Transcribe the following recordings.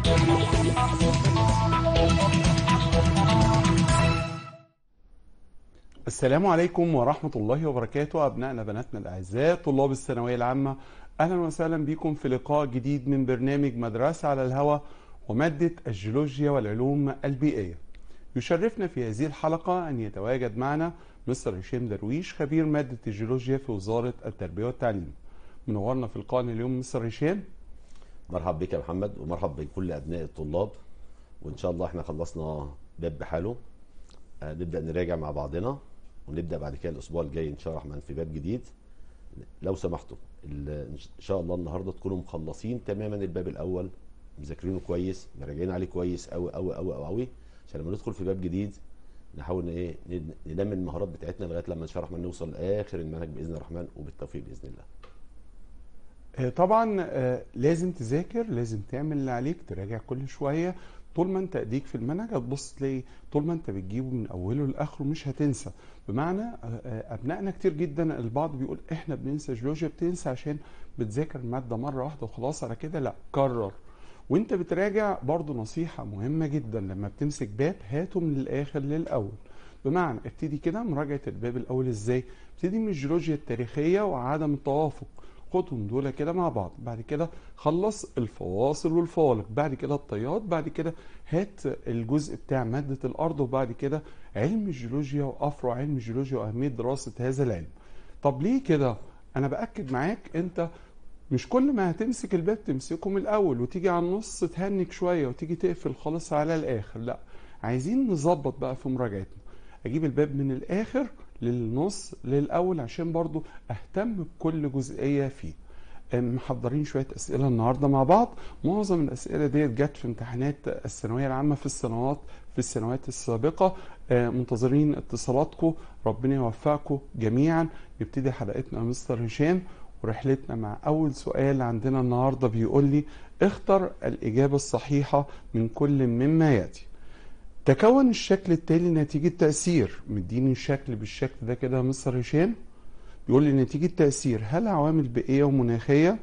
السلام عليكم ورحمة الله وبركاته أبنائنا بناتنا الأعزاء طلاب الثانوية العامة أهلا وسهلا بكم في لقاء جديد من برنامج مدرسة على الهواء ومادة الجيولوجيا والعلوم البيئية يشرفنا في هذه الحلقة أن يتواجد معنا مستر هشام درويش خبير مادة الجيولوجيا في وزارة التربية والتعليم منورنا في لقائنا اليوم مستر هشام مرحب بك يا محمد ومرحب بكل ابناء الطلاب وان شاء الله احنا خلصنا باب بحاله آه، نبدا نراجع مع بعضنا ونبدا بعد كده الاسبوع الجاي ان شاء الله الرحمن في باب جديد لو سمحتوا ال- ان شاء الله النهارده تكونوا مخلصين تماما الباب الاول مذاكرينه كويس مراجعين عليه كويس قوي قوي قوي قوي قوي عشان لما ندخل في باب جديد نحاول ن- ايه ن- ننمي المهارات بتاعتنا لغايه لما ان شاء الله الرحمن نوصل لاخر المنهج باذن الرحمن وبالتوفيق باذن الله آه، طبعا آه، لازم تذاكر لازم تعمل اللي عليك تراجع كل شويه طول ما انت ايديك في المنهج هتبص تلاقي طول ما انت بتجيبه من اوله لاخره مش هتنسى بمعنى آه، آه، ابنائنا كتير جدا البعض بيقول احنا بننسى جيولوجيا بتنسى عشان بتذاكر الماده مره واحده وخلاص على كده لا كرر وانت بتراجع برضو نصيحه مهمه جدا لما بتمسك باب هاته من الاخر للاول بمعنى ابتدي كده مراجعه الباب الاول ازاي ابتدي من الجيولوجيا التاريخيه وعدم التوافق خدهم دول كده مع بعض بعد كده خلص الفواصل والفوالق بعد كده الطيات بعد كده هات الجزء بتاع مادة الأرض وبعد كده علم الجيولوجيا وأفرع علم الجيولوجيا وأهمية دراسة هذا العلم طب ليه كده أنا بأكد معاك أنت مش كل ما هتمسك الباب تمسكه من الأول وتيجي على النص تهنك شوية وتيجي تقفل خالص على الآخر لا عايزين نظبط بقى في مراجعتنا أجيب الباب من الآخر للنص للأول عشان برضو أهتم بكل جزئية فيه محضرين شويه اسئله النهارده مع بعض معظم الاسئله ديت جت في امتحانات الثانويه العامه في السنوات في السنوات السابقه آه، منتظرين اتصالاتكم ربنا يوفقكم جميعا نبتدي حلقتنا يا مستر هشام ورحلتنا مع اول سؤال عندنا النهارده بيقول لي اختر الاجابه الصحيحه من كل مما ياتي تكون الشكل التالي نتيجه تاثير مديني الشكل بالشكل ده كده يا مستر هشام بيقول لي نتيجة تأثير هل عوامل بيئية ومناخية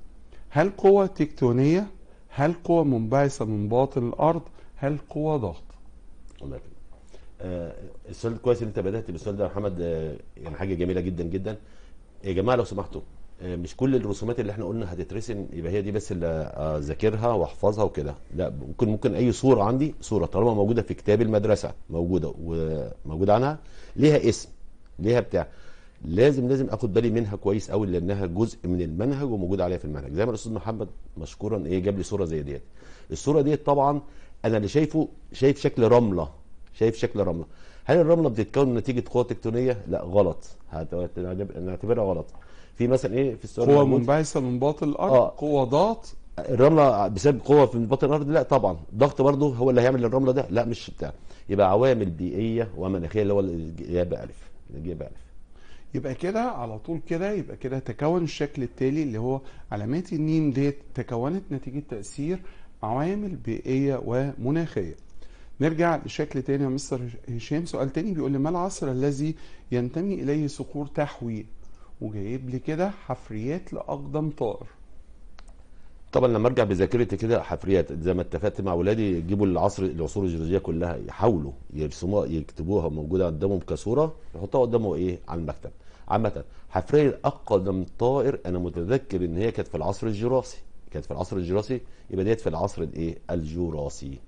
هل قوة تكتونية هل قوة منبعثة من باطن الأرض هل قوة ضغط الله يكرمك. آه السؤال كويس ان انت بدات بالسؤال ده يا محمد آه يعني حاجه جميله جدا جدا يا جماعه لو سمحتوا آه مش كل الرسومات اللي احنا قلنا هتترسم يبقى هي دي بس اللي اذاكرها واحفظها وكده لا ممكن ممكن اي صوره عندي صوره طالما موجوده في كتاب المدرسه موجوده وموجوده عنها ليها اسم ليها بتاع لازم لازم اخد بالي منها كويس قوي لانها جزء من المنهج وموجوده عليها في المنهج زي ما الاستاذ محمد مشكورا ايه جاب لي صوره زي ديت الصوره ديت طبعا انا اللي شايفه شايف شكل رمله شايف شكل رمله هل الرمله بتتكون نتيجه قوه تكتونيه لا غلط هت- نعتبرها غلط في مثلا ايه في السؤال قوة الموجود- منبعثة من باطن الأرض آه. قوة ضغط الرمله بسبب قوه في باطن الارض لا طبعا ضغط برضه هو اللي هيعمل الرمله ده لا مش بتاع يبقى عوامل بيئيه ومناخيه اللي هو الاجابه الف الاجابه الف يبقى كده على طول كده يبقى كده تكون الشكل التالي اللي هو علامات النيم ديت تكونت نتيجة تأثير عوامل بيئية ومناخية نرجع لشكل تاني يا مستر هشام سؤال تاني بيقول لي ما العصر الذي ينتمي إليه صخور تحوي وجايب لي كده حفريات لأقدم طائر طبعا لما ارجع بذاكرتي كده حفريات زي ما اتفقت مع اولادي يجيبوا العصر العصور الجيولوجيه كلها يحاولوا يرسموها يكتبوها موجوده قدامهم كصوره يحطوها قدامه ايه على المكتب عامه حفريه اقدم طائر انا متذكر ان هي كانت في العصر الجراسي كانت في العصر الجراسي يبقى ديت في العصر الايه الجراسي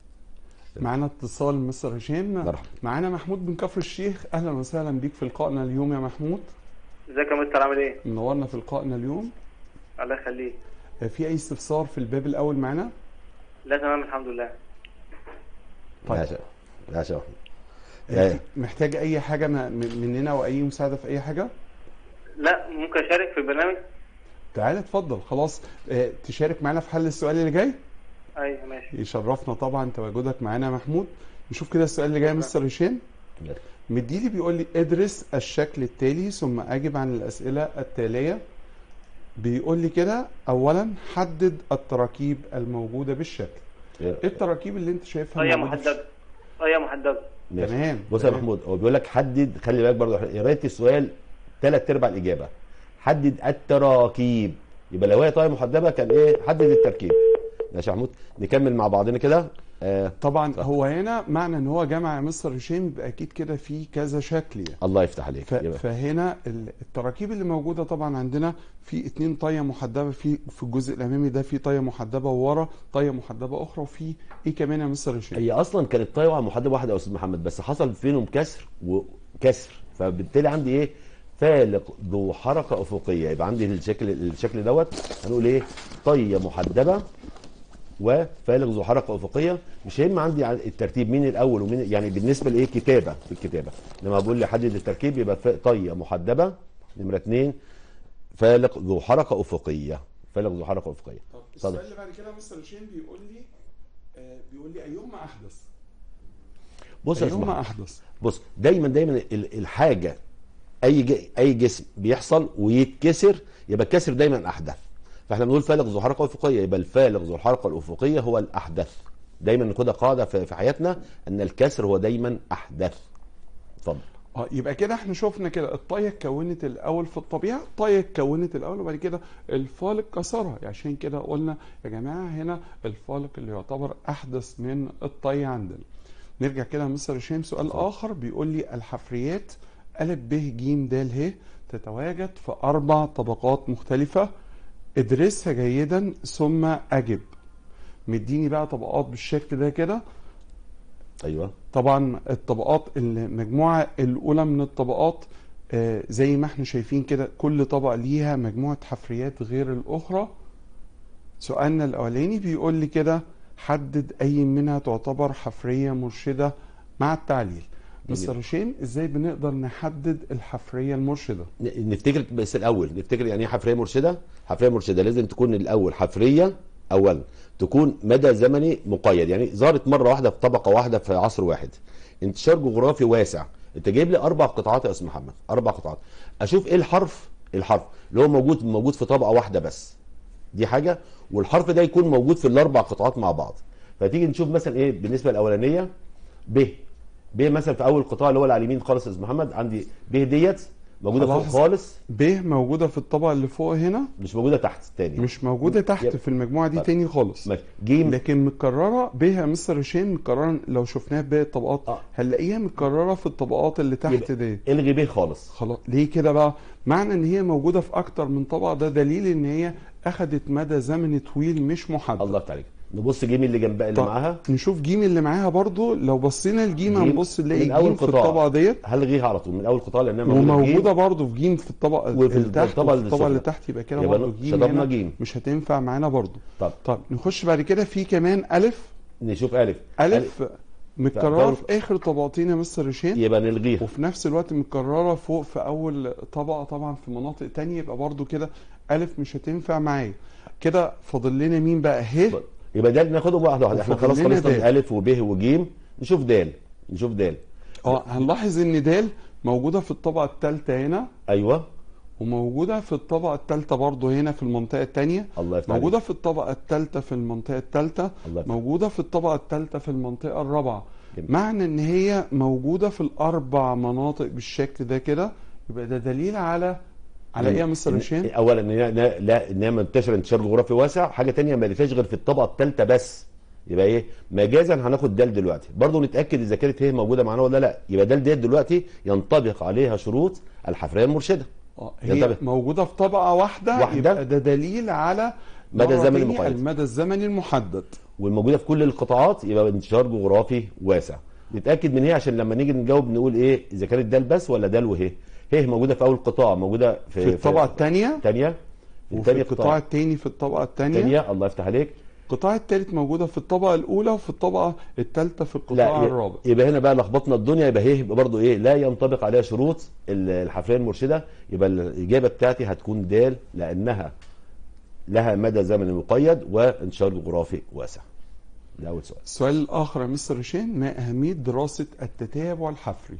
معانا اتصال مستر هشام مرحبا. معانا محمود بن كفر الشيخ اهلا وسهلا بيك في لقائنا اليوم يا محمود ازيك يا مستر عامل ايه؟ منورنا في لقائنا اليوم الله يخليك في اي استفسار في الباب الاول معانا لا تمام الحمد لله طيب. ماشي ماشي يا- محتاج اي حاجه م- مننا واي مساعده في اي حاجه لا ممكن اشارك في البرنامج؟ تعالى اتفضل خلاص آه، تشارك معانا في حل السؤال اللي جاي ايوه ماشي يشرفنا طبعا تواجدك معانا يا محمود نشوف كده السؤال اللي جاي يا مستر هشام مديلي بيقول لي ادرس الشكل التالي ثم اجب عن الاسئله التاليه بيقول لي كده اولا حدد التراكيب الموجوده بالشكل ايه التراكيب اللي انت شايفها هي موجودة في محدده هي محدده ماشي. تمام. بص يا تمام. محمود هو بيقول لك حدد خلي بالك برضه قرايه السؤال ثلاث ارباع الاجابه حدد التراكيب يبقى لو هي طايه محدبه كان ايه حدد التركيب ماشي يا محمود نكمل مع بعضنا كده آه طبعا اتفضل. هو هنا معنى ان هو جمع يا مستر هشام يبقى اكيد كده في كذا شكل يعني الله يفتح عليك ف- يبقى فهنا ال- التراكيب اللي موجوده طبعا عندنا في اتنين طيه محدبه في في الجزء الامامي ده في طيه محدبه وورا طيه محدبه اخرى وفي ايه كمان يا مستر هشام هي اصلا كانت طايره محدبه واحده يا استاذ محمد بس حصل بينهم كسر وكسر فبالتالي عندي ايه فالق ذو حركه افقيه يبقى عندي الشكل الشكل دوت هنقول ايه طيه محدبه وفالق ذو حركه افقيه مش هم عندي ع- الترتيب مين الاول ومين يعني بالنسبه لايه كتابه في الكتابه لما بقول لي حدد التركيب يبقى ف- طيه محدبه نمره اثنين فالق ذو حركه افقيه فالق ذو حركه افقيه اتفضل. اللي بعد كده مستر هشام بيقول لي بيقول لي ايهما احدث بص يا أستاذ ايهما محمد. احدث بص دايما دايما ال- الحاجه اي ج- اي جسم بيحصل ويتكسر يبقى الكسر دايما احدث فاحنا بنقول فالق ذو حركه افقيه يبقى الفالق ذو الحركه الافقيه هو الاحدث دايما ناخدها قاعده في في حياتنا ان الكسر هو دايما احدث اتفضل اه يبقى كده احنا شفنا كده الطايه اتكونت الاول في الطبيعه الطايه اتكونت الاول وبعد كده الفالق كسرها عشان كده قلنا يا جماعه هنا الفالق اللي يعتبر احدث من الطايه عندنا نرجع كده لمستر هشام سؤال اتفضل. اخر بيقول لي الحفريات ا ب ج د ه تتواجد في اربع طبقات مختلفه ادرسها جيدا ثم اجب مديني بقى طبقات بالشكل ده كده ايوه طبعا الطبقات المجموعة الأولى من الطبقات آه، زي ما احنا شايفين كده كل طبقة ليها مجموعة حفريات غير الأخرى سؤالنا الأولاني بيقول لي كده حدد أي منها تعتبر حفرية مرشدة مع التعليل مستر هشام ازاي بنقدر نحدد الحفرية المرشدة ن- نفتكر بس الاول نفتكر يعني ايه حفريه مرشده حفريه مرشده لازم تكون الاول حفريه اولا تكون مدى زمني مقيد يعني ظهرت مره واحده في طبقه واحده في عصر واحد انتشار جغرافي واسع انت جايب لي اربع قطاعات يا استاذ محمد اربع قطاعات اشوف ايه الحرف الحرف اللي هو موجود موجود في طبقه واحده بس دي حاجه والحرف ده يكون موجود في الاربع قطاعات مع بعض فتيجي نشوف مثلا ايه بالنسبه الاولانيه ب ب مثلا في اول قطاع اللي هو اللي على اليمين خالص يا استاذ محمد عندي ب ديت موجوده فوق خلاص. خالص ب موجودة في الطبقة اللي فوق هنا مش موجوده تحت تاني مش موجودة تحت يبقى- في المجموعة دي طيب. تاني خالص ماشي جيم لكن متكررة بها مستر هشام متكررة لو شفناها في باقي الطبقات آه. هنلاقيها متكررة في الطبقات اللي تحت يبقى دي الغي ب خالص خلاص ليه كده بقى معنى ان هي موجودة في اكتر من طبقة ده دليل ان هي اخدت مدى زمني طويل مش محدد الله يفتح عليك نبص جيم اللي جنبها اللي طب معاها نشوف جيم اللي معاها برضو لو بصينا الجيم جيم هنبص نلاقي من أول جيم في قطاع. الطبقة ديت هلغيها على طول من اول قطاع لانها موجوده في جيم. وموجودة برضو في جيم في الطبقة وفي اللي تحت الطبقة وفي الطبقة اللي السفلى. تحت يبقى كده يبقى برضو جيم شطبنا هنا جيم. مش هتنفع معانا برضو طب طب نخش بعد كده في كمان ألف نشوف الف ألف متكررة فأول- في آخر طبقتين يا مستر هشام يبقى نلغيها وفي نفس الوقت متكررة فوق في أول طبقة طبعا في مناطق تانية يبقى برضو كده ألف مش هتنفع معايا كده فاضل لنا مين بقى ه يبقى ده ناخدهم واحده واحده احنا وفاضل خلاص لنا خلصنا دال. من الف وب وجيم نشوف دال نشوف دال اه هنلاحظ ان دال موجودة في الطبقة الثالثة هنا ايوه وموجودة في الطبقة الثالثة برضو هنا في المنطقة الثانية الله يفتح عليك. موجودة في الطبقة الثالثة في المنطقة الثالثة الله يفتح. موجودة في الطبقة الثالثة في المنطقة الرابعة جميل. معنى ان هي موجودة في الاربع مناطق بالشكل ده كده يبقى ده دليل على على ايه يا مستر إن- هشام؟ اولا ان هي لا- لا ان هي منتشره انتشار جغرافي واسع حاجه تانية ما لقيتهاش غير في الطبقه الثالثه بس يبقى ايه مجازا هناخد دال دلوقتي برضه نتاكد اذا كانت هي موجوده معانا ولا لا يبقى دال ديت دلوقتي ينطبق عليها شروط الحفريه المرشده اه ينتبه. هي موجودة في طبقة واحدة, واحدة. يبقى ده دليل على مدى مرة زمني تاني مقيد. المدى الزمني المحدد والموجوده في كل القطاعات يبقى انتشار جغرافي واسع نتاكد من هي عشان لما نيجي نجاوب نقول ايه اذا كانت دال بس ولا دال وهي هي موجوده في اول قطاع موجوده في, في الطبقة الثانية الثانيه وفي القطاع الثاني في الطبقة الثانية الثانيه الله يفتح عليك القطاع الثالث موجودة في الطبقة الأولى وفي الطبقة الثالثة في لا القطاع ي- الرابع يبقى هنا بقى لخبطنا الدنيا يبقى هي يبقى برضه ايه لا ينطبق عليها شروط ال- الحفريه المرشده يبقى الاجابه بتاعتي هتكون دال لانها لها مدى زمني مقيد وانتشار جغرافي واسع ده اول سؤال السؤال الآخر يا مستر هشام ما أهمية دراسة التتابع الحفري؟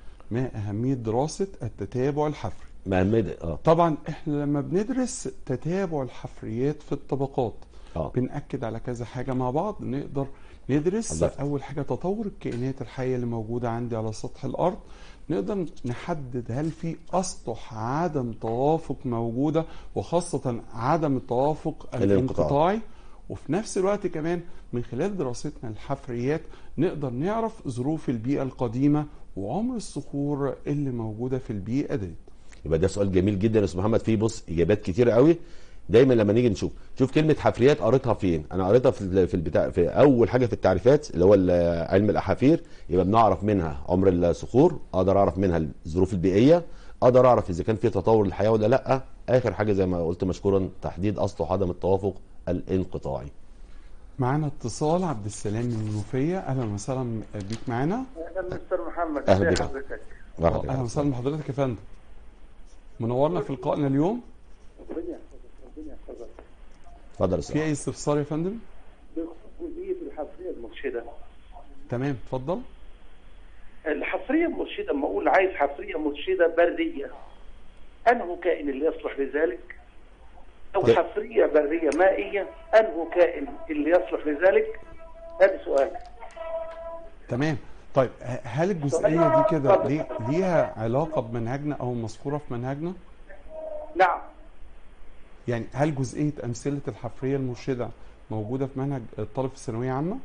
ما أهمية دراسة التتابع الحفري؟ مهمة اه طبعا احنا لما بندرس تتابع الحفريات في الطبقات اه بنأكد على كذا حاجة مع بعض نقدر ندرس الله يفتح. أول حاجة تطور الكائنات الحية اللي موجودة عندي على سطح الأرض نقدر نحدد هل في أسطح عدم توافق موجودة وخاصة عدم التوافق الانقطاعي. الانقطاعي وفي نفس الوقت كمان من خلال دراستنا للحفريات نقدر نعرف ظروف البيئة القديمة وعمر الصخور اللي موجودة في البيئة دي يبقى ده سؤال جميل جدا يا استاذ محمد فيه بص اجابات كتيره قوي دايما لما نيجي نشوف شوف كلمه حفريات قريتها فين انا قريتها في ال- في البتاع في اول حاجه في التعريفات اللي هو ال- علم الاحافير يبقى بنعرف منها عمر الصخور اقدر اعرف منها الظروف البيئيه اقدر اعرف اذا كان في تطور للحياه ولا لا اخر حاجه زي ما قلت مشكورا تحديد اصل عدم التوافق الانقطاعي معانا اتصال عبد السلام من المنوفية أهلا وسهلا بيك معانا اهلا مستر محمد أهلا ازي بك. حضرتك مرحبا أهلا وسهلا بحضرتك يا فندم منورنا في لقائنا اليوم ربنا يحفظك ربنا يحفظك اتفضل يا في استاذ أي استفسار يا فندم بخصوص جزئيه الحفريه المرشده تمام اتفضل الحفريه المرشده لما اقول عايز حفريه مرشده بريه انه كائن اللي يصلح لذلك او ده- حفريه بريه مائيه انه كائن اللي يصلح لذلك هذا سؤال تمام طيب ه- هل الجزئية دي كده ليه- ليها علاقة بمنهجنا أو مذكورة في منهجنا؟ نعم يعني هل جزئية أمثلة الحفرية المرشدة موجودة في منهج الطالب في الثانوية عامة؟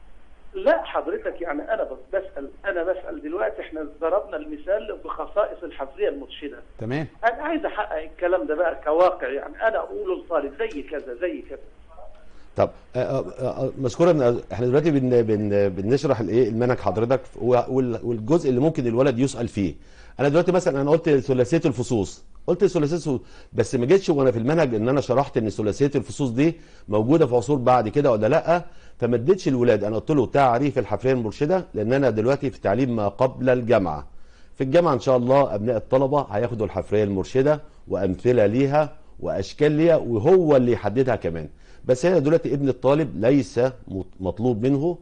لا حضرتك يعني انا بس بسال انا بسال دلوقتي احنا ضربنا المثال بخصائص الحفريه المرشده تمام انا عايز احقق الكلام ده بقى كواقع يعني انا اقوله للطالب زي كذا زي كذا طب آه، آه، آه، مشكورا احنا دلوقتي بن بن بنشرح الايه المنهج حضرتك وال- والجزء اللي ممكن الولد يسال فيه انا دلوقتي مثلا انا قلت ثلاثيه الفصوص قلت ثلاثيه الفصوص بس ما جيتش وانا في المنهج ان انا شرحت ان ثلاثيه الفصوص دي موجوده في عصور بعد كده ولا لا فما اديتش الولاد انا قلت له تعريف الحفريه المرشده لان انا دلوقتي في تعليم ما قبل الجامعه في الجامعه ان شاء الله ابناء الطلبه هياخدوا الحفريه المرشده وامثله ليها واشكال ليها وهو اللي يحددها كمان بس هنا دلوقتي ابن الطالب ليس مط- مطلوب منه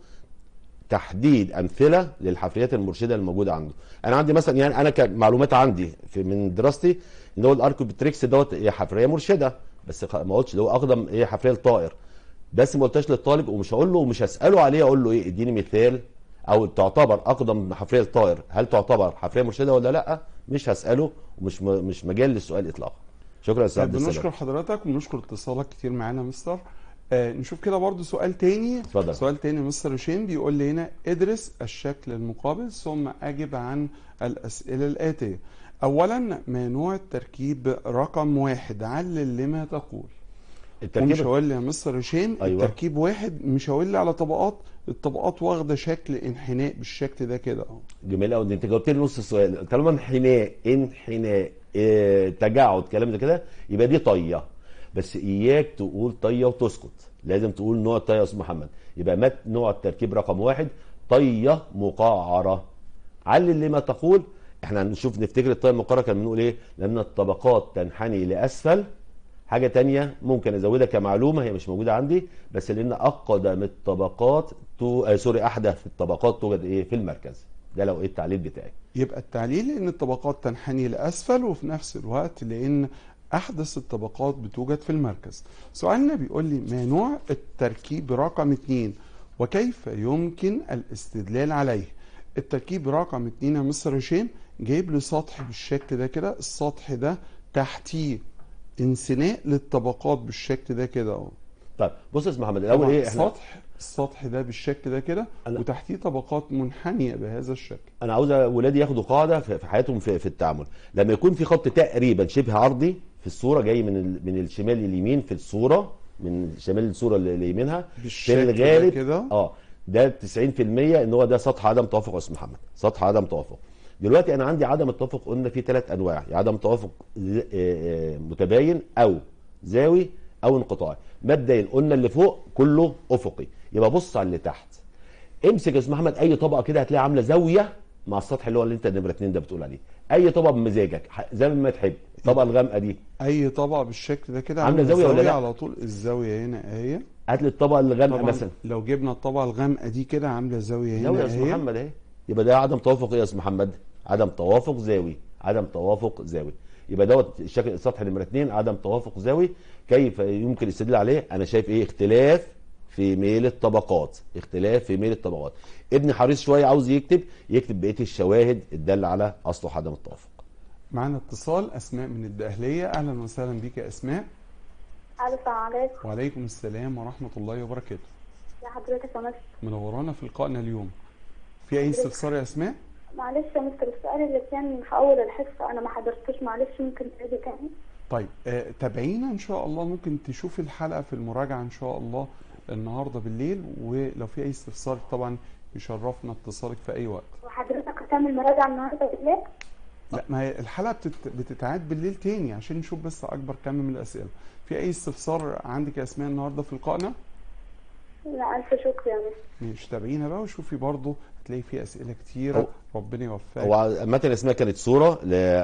تحديد امثله للحفريات المرشده الموجوده عنده انا عندي مثلا يعني انا كمعلومات عندي في من دراستي ان هو الاركوبتريكس دوت هي حفريه مرشده بس خ- ما قلتش اللي هو اقدم ايه حفريه الطائر بس ما قلتش للطالب ومش هقول له ومش هساله عليه اقول له ايه اديني مثال او تعتبر اقدم حفريه الطائر هل تعتبر حفريه مرشده ولا لا مش هساله ومش م- مش مجال للسؤال اطلاقا شكرا يا استاذ عبد السلام بنشكر حضرتك وبنشكر اتصالك كتير معانا يا مستر آه نشوف كده برضو سؤال تاني اتفضل. سؤال تاني مستر هشام بيقول لي هنا ادرس الشكل المقابل ثم اجب عن الاسئله الاتيه اولا ما نوع التركيب رقم واحد علل لما تقول ومش التركيب هقول لي يا مستر هشام أيوة. التركيب واحد مش هقول لي على طبقات الطبقات واخده شكل انحناء بالشكل ده كده اهو جميل قوي انت جاوبت لي نص السؤال طالما انحناء انحناء اه تجاعد كلام زي كده يبقى دي طيه بس اياك تقول طيه وتسكت لازم تقول نوع الطيه يا استاذ محمد يبقى مات نوع التركيب رقم واحد طيه مقعره علل لما تقول احنا هنشوف نفتكر الطيه المقعره كان بنقول ايه لان الطبقات تنحني لاسفل حاجة تانية ممكن ازودها كمعلومة هي مش موجودة عندي بس لان اقدم الطبقات تو... آه سوري احدث الطبقات توجد ايه في المركز ده لو ايه التعليل بتاعي يبقى التعليل لان الطبقات تنحني لاسفل وفي نفس الوقت لان احدث الطبقات بتوجد في المركز سؤالنا بيقول لي ما نوع التركيب رقم اتنين وكيف يمكن الاستدلال عليه التركيب رقم اتنين يا مستر هشام جايب لي سطح بالشكل ده كده السطح ده تحتيه انسناء للطبقات بالشكل ده كده اهو طيب بص يا استاذ محمد الاول طبعاً ايه احنا السطح السطح ده بالشكل ده كده أنا- وتحتيه طبقات منحنيه بهذا الشكل انا عاوز ولادي ياخدوا قاعده في في حياتهم في, في التعامل لما يكون في خط تقريبا شبه عرضي في الصوره جاي من ال- من الشمال لليمين في الصوره من شمال الصوره اللي اللي يمينها في بالشكل ده الغالب كده. اه ده 90% ان هو ده سطح عدم توافق يا استاذ محمد سطح عدم توافق دلوقتي انا عندي عدم التوافق قلنا في ثلاث انواع يا عدم توافق ز- آه، آه، متباين او زاوي او انقطاعي مبدئيا قلنا اللي فوق كله افقي يبقى بص على اللي تحت امسك يا استاذ محمد اي طبقه كده هتلاقيها عامله زاويه مع السطح اللي هو اللي انت نمره اتنين ده بتقول عليه اي طبقه بمزاجك ح- زي ما تحب الطبقه الغامقه دي اي طبقه بالشكل ده كده عاملة زاوية ولا لا؟ على طول الزاويه هنا اهي هات لي الطبقه الغامقه طبعا مثلا لو جبنا الطبقه الغامقه دي كده عامله زاويه زاويه هنا يا استاذ اهي محمد اهي يبقى ده عدم توافق ايه يا استاذ محمد عدم توافق زاوي عدم توافق زاوي يبقى دوت الشكل السطح نمره اتنين عدم توافق زاوي كيف يمكن الاستدلال عليه انا شايف ايه اختلاف في ميل الطبقات اختلاف في ميل الطبقات ابني حريص شويه عاوز يكتب يكتب بقيه الشواهد الداله على اصله عدم التوافق معانا اتصال اسماء من الدقهليه اهلا وسهلا بيك يا اسماء الو السلام عليكم وعليكم السلام ورحمه الله وبركاته يا حضرتك يا مستر منورانا في لقائنا اليوم في اي استفسار يا اسماء معلش يا مستر السؤال اللي كان في اول الحصه انا ما حضرتوش معلش ممكن تعيدي تاني طيب آه، تابعينا ان شاء الله ممكن تشوفي الحلقه في المراجعه ان شاء الله النهارده بالليل ولو في اي استفسار طبعا يشرفنا اتصالك في اي وقت وحضرتك هتعمل مراجعه النهارده بالليل لا ما هي الحلقه بتت... بتتعاد بالليل تاني عشان نشوف بس اكبر كم من الاسئله في اي استفسار عندك يا اسماء النهارده في لقائنا لا الف شكر يا مستر مش تابعينا بقى وشوفي برضو هتلاقي في اسئله كتيره هو- ربنا يوفقك هو عامة اسمها كانت صورة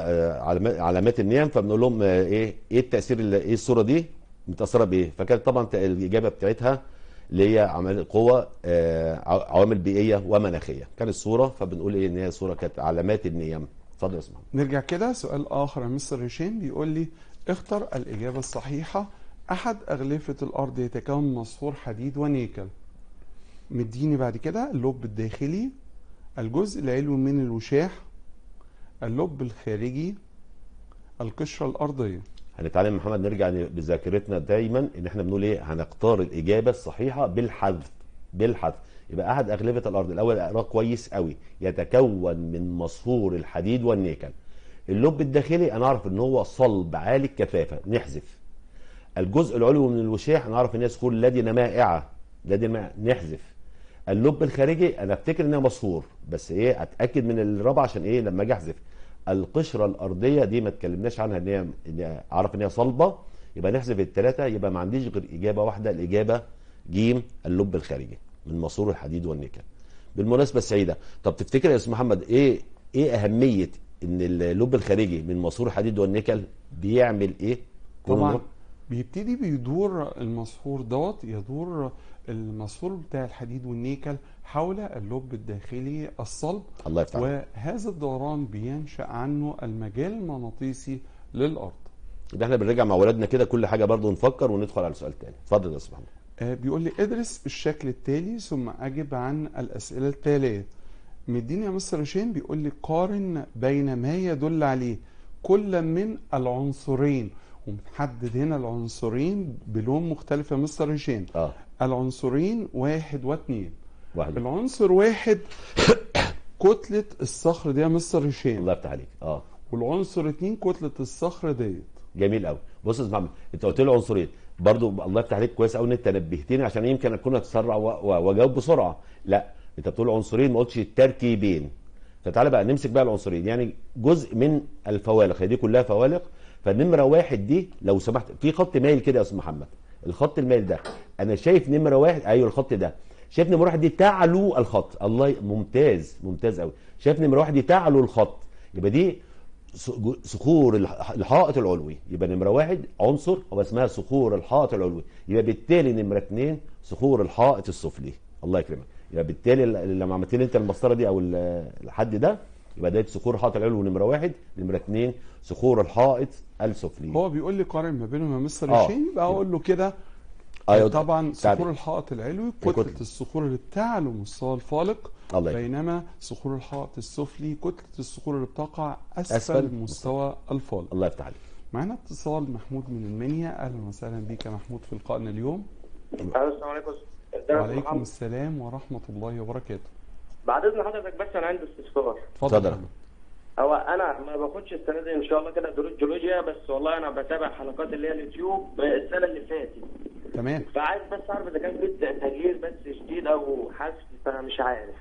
لعلامات النيم فبنقول لهم آه، ايه ايه التأثير اللي ايه الصورة دي متأثرة بايه فكانت طبعا ت- الإجابة بتاعتها اللي هي عمل قوة آه، ع- عوامل بيئية ومناخية كانت صورة فبنقول ايه ان هي صورة كانت علامات النيم اتفضل يا اسمع نرجع كده سؤال اخر يا مستر هشام بيقول لي اختر الاجابه الصحيحه احد اغلفه الارض يتكون من مصفور حديد ونيكل مديني بعد كده اللب الداخلي الجزء العلوي من الوشاح اللب الخارجي القشره الارضيه هنتعلم محمد نرجع ن- بذاكرتنا دايما ان احنا بنقول ايه هنختار الاجابه الصحيحه بالحذف بالحذف يبقى احد اغلبه الارض الاول اقراه كويس قوي يتكون من مصفور الحديد والنيكل اللب الداخلي انا اعرف ان هو صلب عالي الكثافه نحذف الجزء العلوي من الوشاح نعرف ان هي صخور لدنه مائعه لدنه مائعة. نحذف اللب الخارجي انا افتكر انها مصفور بس ايه اتاكد من الرابعه عشان ايه لما اجي احذف القشره الارضيه دي ما اتكلمناش عنها ان هي ان هي- اعرف ان هي صلبه يبقى نحذف الثلاثه يبقى ما عنديش غير اجابه واحده الاجابه جيم اللب الخارجي من ماسور الحديد والنيكل بالمناسبه السعيده طب تفتكر يا استاذ محمد ايه ايه اهميه ان اللب الخارجي من ماسور الحديد والنيكل بيعمل ايه طبعا بيبتدي بيدور المسحور دوت يدور المسحور بتاع الحديد والنيكل حول اللب الداخلي الصلب الله يفتح عليك. وهذا الدوران بينشأ عنه المجال المغناطيسي للأرض ده احنا بنراجع مع ولادنا كده كل حاجه برضو نفكر وندخل على سؤال تاني اتفضل يا استاذ محمد آه، بيقول لي ادرس بالشكل التالي ثم أجب عن الأسئلة التالية مديني يا مستر هشام بيقول لي قارن بين ما يدل عليه كل من العنصرين ومحدد هنا العنصرين بلون مختلف يا مستر هشام اه العنصرين واحد واثنين واحد العنصر واحد كتلة الصخر دي يا مستر هشام الله يفتح عليك اه والعنصر اتنين كتلة الصخر ديت جميل قوي بص يا استاذ محمد انت قلت لي عنصرين برضو الله يفتح عليك كويس قوي ان انت نبهتني عشان يمكن اكون اتسرع و- و- واجاوب بسرعه لا انت بتقول عنصرين ما قلتش التركيبين فتعالى بقى نمسك بقى العنصرين يعني جزء من الفوالق هي دي كلها فوالق فالنمره واحد دي لو سمحت في خط مايل كده يا استاذ محمد الخط المايل ده انا شايف نمره واحد ايوه الخط ده شايف نمره واحد دي تعلو الخط الله ي- ممتاز ممتاز قوي شايف نمره واحد دي تعلو الخط يبقى دي ص- صخور الح- الحائط العلوي يبقى نمرة واحد عنصر هو اسمها صخور الحائط العلوي يبقى بالتالي نمرة اتنين صخور الحائط السفلي الله يكرمك يبقى بالتالي ل- لما عملت لي انت المسطره دي او ال- الحد ده يبقى ده صخور الحائط العلوي نمرة واحد نمرة اتنين صخور الحائط السفلي هو بيقول لي قارن ما بينهم يا مستر آه. هشام يبقى اقول له كده أيوة. طبعا تعبي. صخور الحائط العلوي كتلة. كتلة الصخور اللي بتعلو مستوى الفالق الله يكرمك. بينما صخور الحائط السفلي كتلة الصخور اللي بتقع أسفل, أسفل مستوى الفالق الله يفتح عليك معانا اتصال محمود من المنيا أهلا وسهلا بيك يا محمود في لقائنا اليوم السلام عليكم ازيك يا وعليكم محمد؟ السلام ورحمة الله وبركاته بعد اذن حضرتك بس انا عندي استفسار اتفضل اتفضل. يا محمود. هو انا ما باخدش السنه دي ان شاء الله كده دروس جيولوجيا بس والله انا بتابع حلقات اللي هي اليوتيوب السنه اللي فاتت تمام فعايز بس اعرف اذا كان في تغيير بس شديد او حذف فانا مش عارف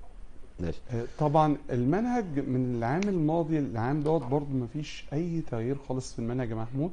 ماشي آه، طبعا المنهج من العام الماضي العام دوت برضه مفيش أي تغيير خالص في المنهج يا محمود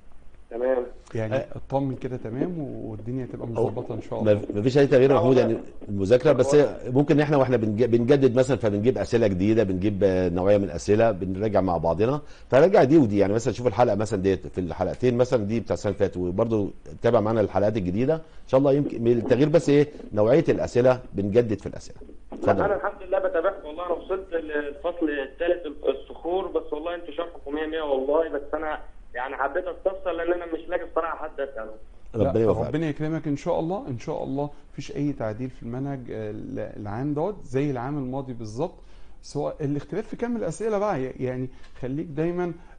تمام يعني آه. اطمن كده تمام والدنيا تبقى مظبطه ان شاء ما الله ما فيش اي تغيير يا محمود يعني المذاكره بس هي ممكن احنا واحنا بنج- بنجدد مثلا فبنجيب اسئله جديده بنجيب آه، نوعيه من الاسئله بنراجع مع بعضنا فراجع دي ودي يعني مثلا شوف الحلقه مثلا ديت في الحلقتين مثلا دي بتاع السنه اللي فاتت وبرده تابع معانا الحلقات الجديده ان شاء الله يمكن التغيير بس ايه نوعيه الاسئله بنجدد في الاسئله انا اتفضل الحمد لله بتابعكم والله انا وصلت للفصل الثالث الصخور بس والله انتوا شرحكم 100 100 والله بس انا يعني حبيت استفسر لان انا مش لاقي الصراحه حد اساله ربنا لا، يوفقك ربنا يكرمك ان شاء الله ان شاء الله مفيش اي تعديل في المنهج آه، العام دوت زي العام الماضي بالظبط سواء الاختلاف في كم الاسئله بقى يعني خليك دايما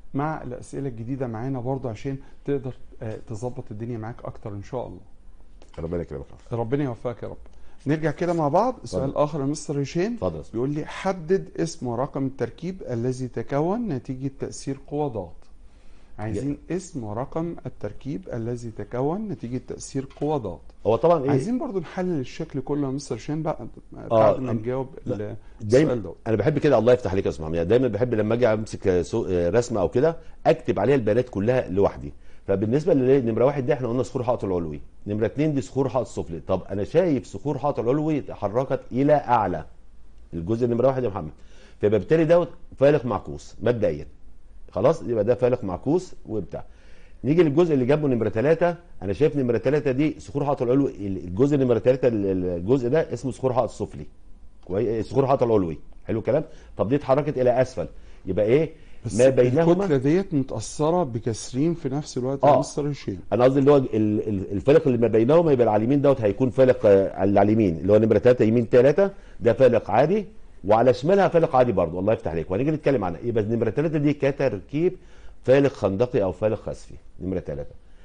مع الاسئله الجديده معانا برضه عشان تقدر آه، تظبط الدنيا معاك اكتر ان شاء الله ربنا يكرمك ربنا يوفقك يا رب نرجع كده مع بعض سؤال اخر يا مستر هشام اتفضل يا أستاذ. بيقول لي حدد اسم ورقم التركيب الذي تكون نتيجة تأثير قوى ضغط عايزين اسم ورقم التركيب الذي تكون نتيجة تأثير قوى ضغط هو طبعا ايه عايزين برضو نحلل الشكل كله يا مستر هشام بقى آه، بعد ما أم- نجاوب لا، ال- دايما السؤال ده انا بحب كده الله يفتح عليك يا استاذ محمد يعني دايما بحب لما اجي امسك سو- رسمه او كده اكتب عليها البيانات كلها لوحدي فبالنسبه لنمره واحد ده احنا قلنا صخور حائط العلوي نمره اتنين دي صخور حائط السفلي طب انا شايف صخور حائط العلوي تحركت الى اعلى الجزء نمره واحد يا محمد فيبقى بالتالي دوت فالق معكوس مبدئيا خلاص يبقى ده فالق معكوس وبتاع نيجي للجزء اللي جنبه نمره ثلاثة انا شايف نمره ثلاثة دي صخور حائط العلوي الجزء نمره ثلاثة الجزء ده اسمه صخور حائط السفلي كويس صخور حائط العلوي حلو الكلام طب دي اتحركت الى اسفل يبقى ايه بس ما الكتلة بينهما ديت متأثرة بكسرين في نفس الوقت يا آه. مستر هشام انا قصدي اللي هو ال- ال- الفالق اللي ما بينهما يبقى على اليمين دوت هيكون فالق آه، على اليمين اللي هو نمره 3 يمين 3 ده فالق عادي وعلى شمالها فالق عادي برضه الله يفتح عليك وهنيجي نتكلم عنها يبقى نمره 3 دي كتركيب فالق خندقي او فالق خسفي نمره 3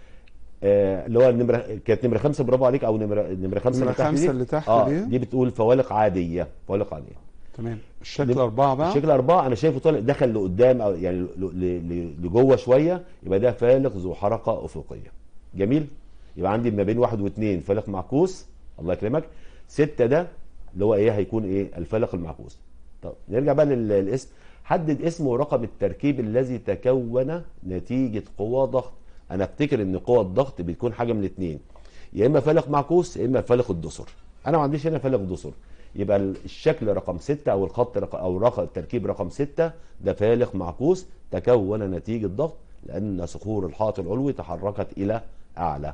آه اللي هو النمره كانت نمره 5 برافو عليك او نمره نمره 5 نمرة اللي تحت خمسة دي اللي تحت اه دي. دي بتقول فوالق عاديه فوالق عاديه تمام الشكل نم- أربعة بقى الشكل أربعة أنا شايفه طالع دخل لقدام أو يعني ل- ل- ل- لجوه شوية يبقى ده فالق ذو حركة أفقية جميل يبقى عندي ما بين واحد واثنين فالق معكوس الله يكرمك ستة ده اللي هو إيه هيكون إيه الفالق المعكوس طب نرجع بقى لل- للاسم حدد اسم ورقم التركيب الذي تكون نتيجة قوى ضغط أنا أفتكر إن قوى الضغط بتكون حاجة من الاثنين يا إما فالق معكوس يا إما فالق الدسر أنا ما عنديش هنا فالق دسر يبقى الشكل رقم ستة او الخط رقم او رقم التركيب رقم ستة ده فالق معكوس تكون نتيجة ضغط لان صخور الحائط العلوي تحركت الى اعلى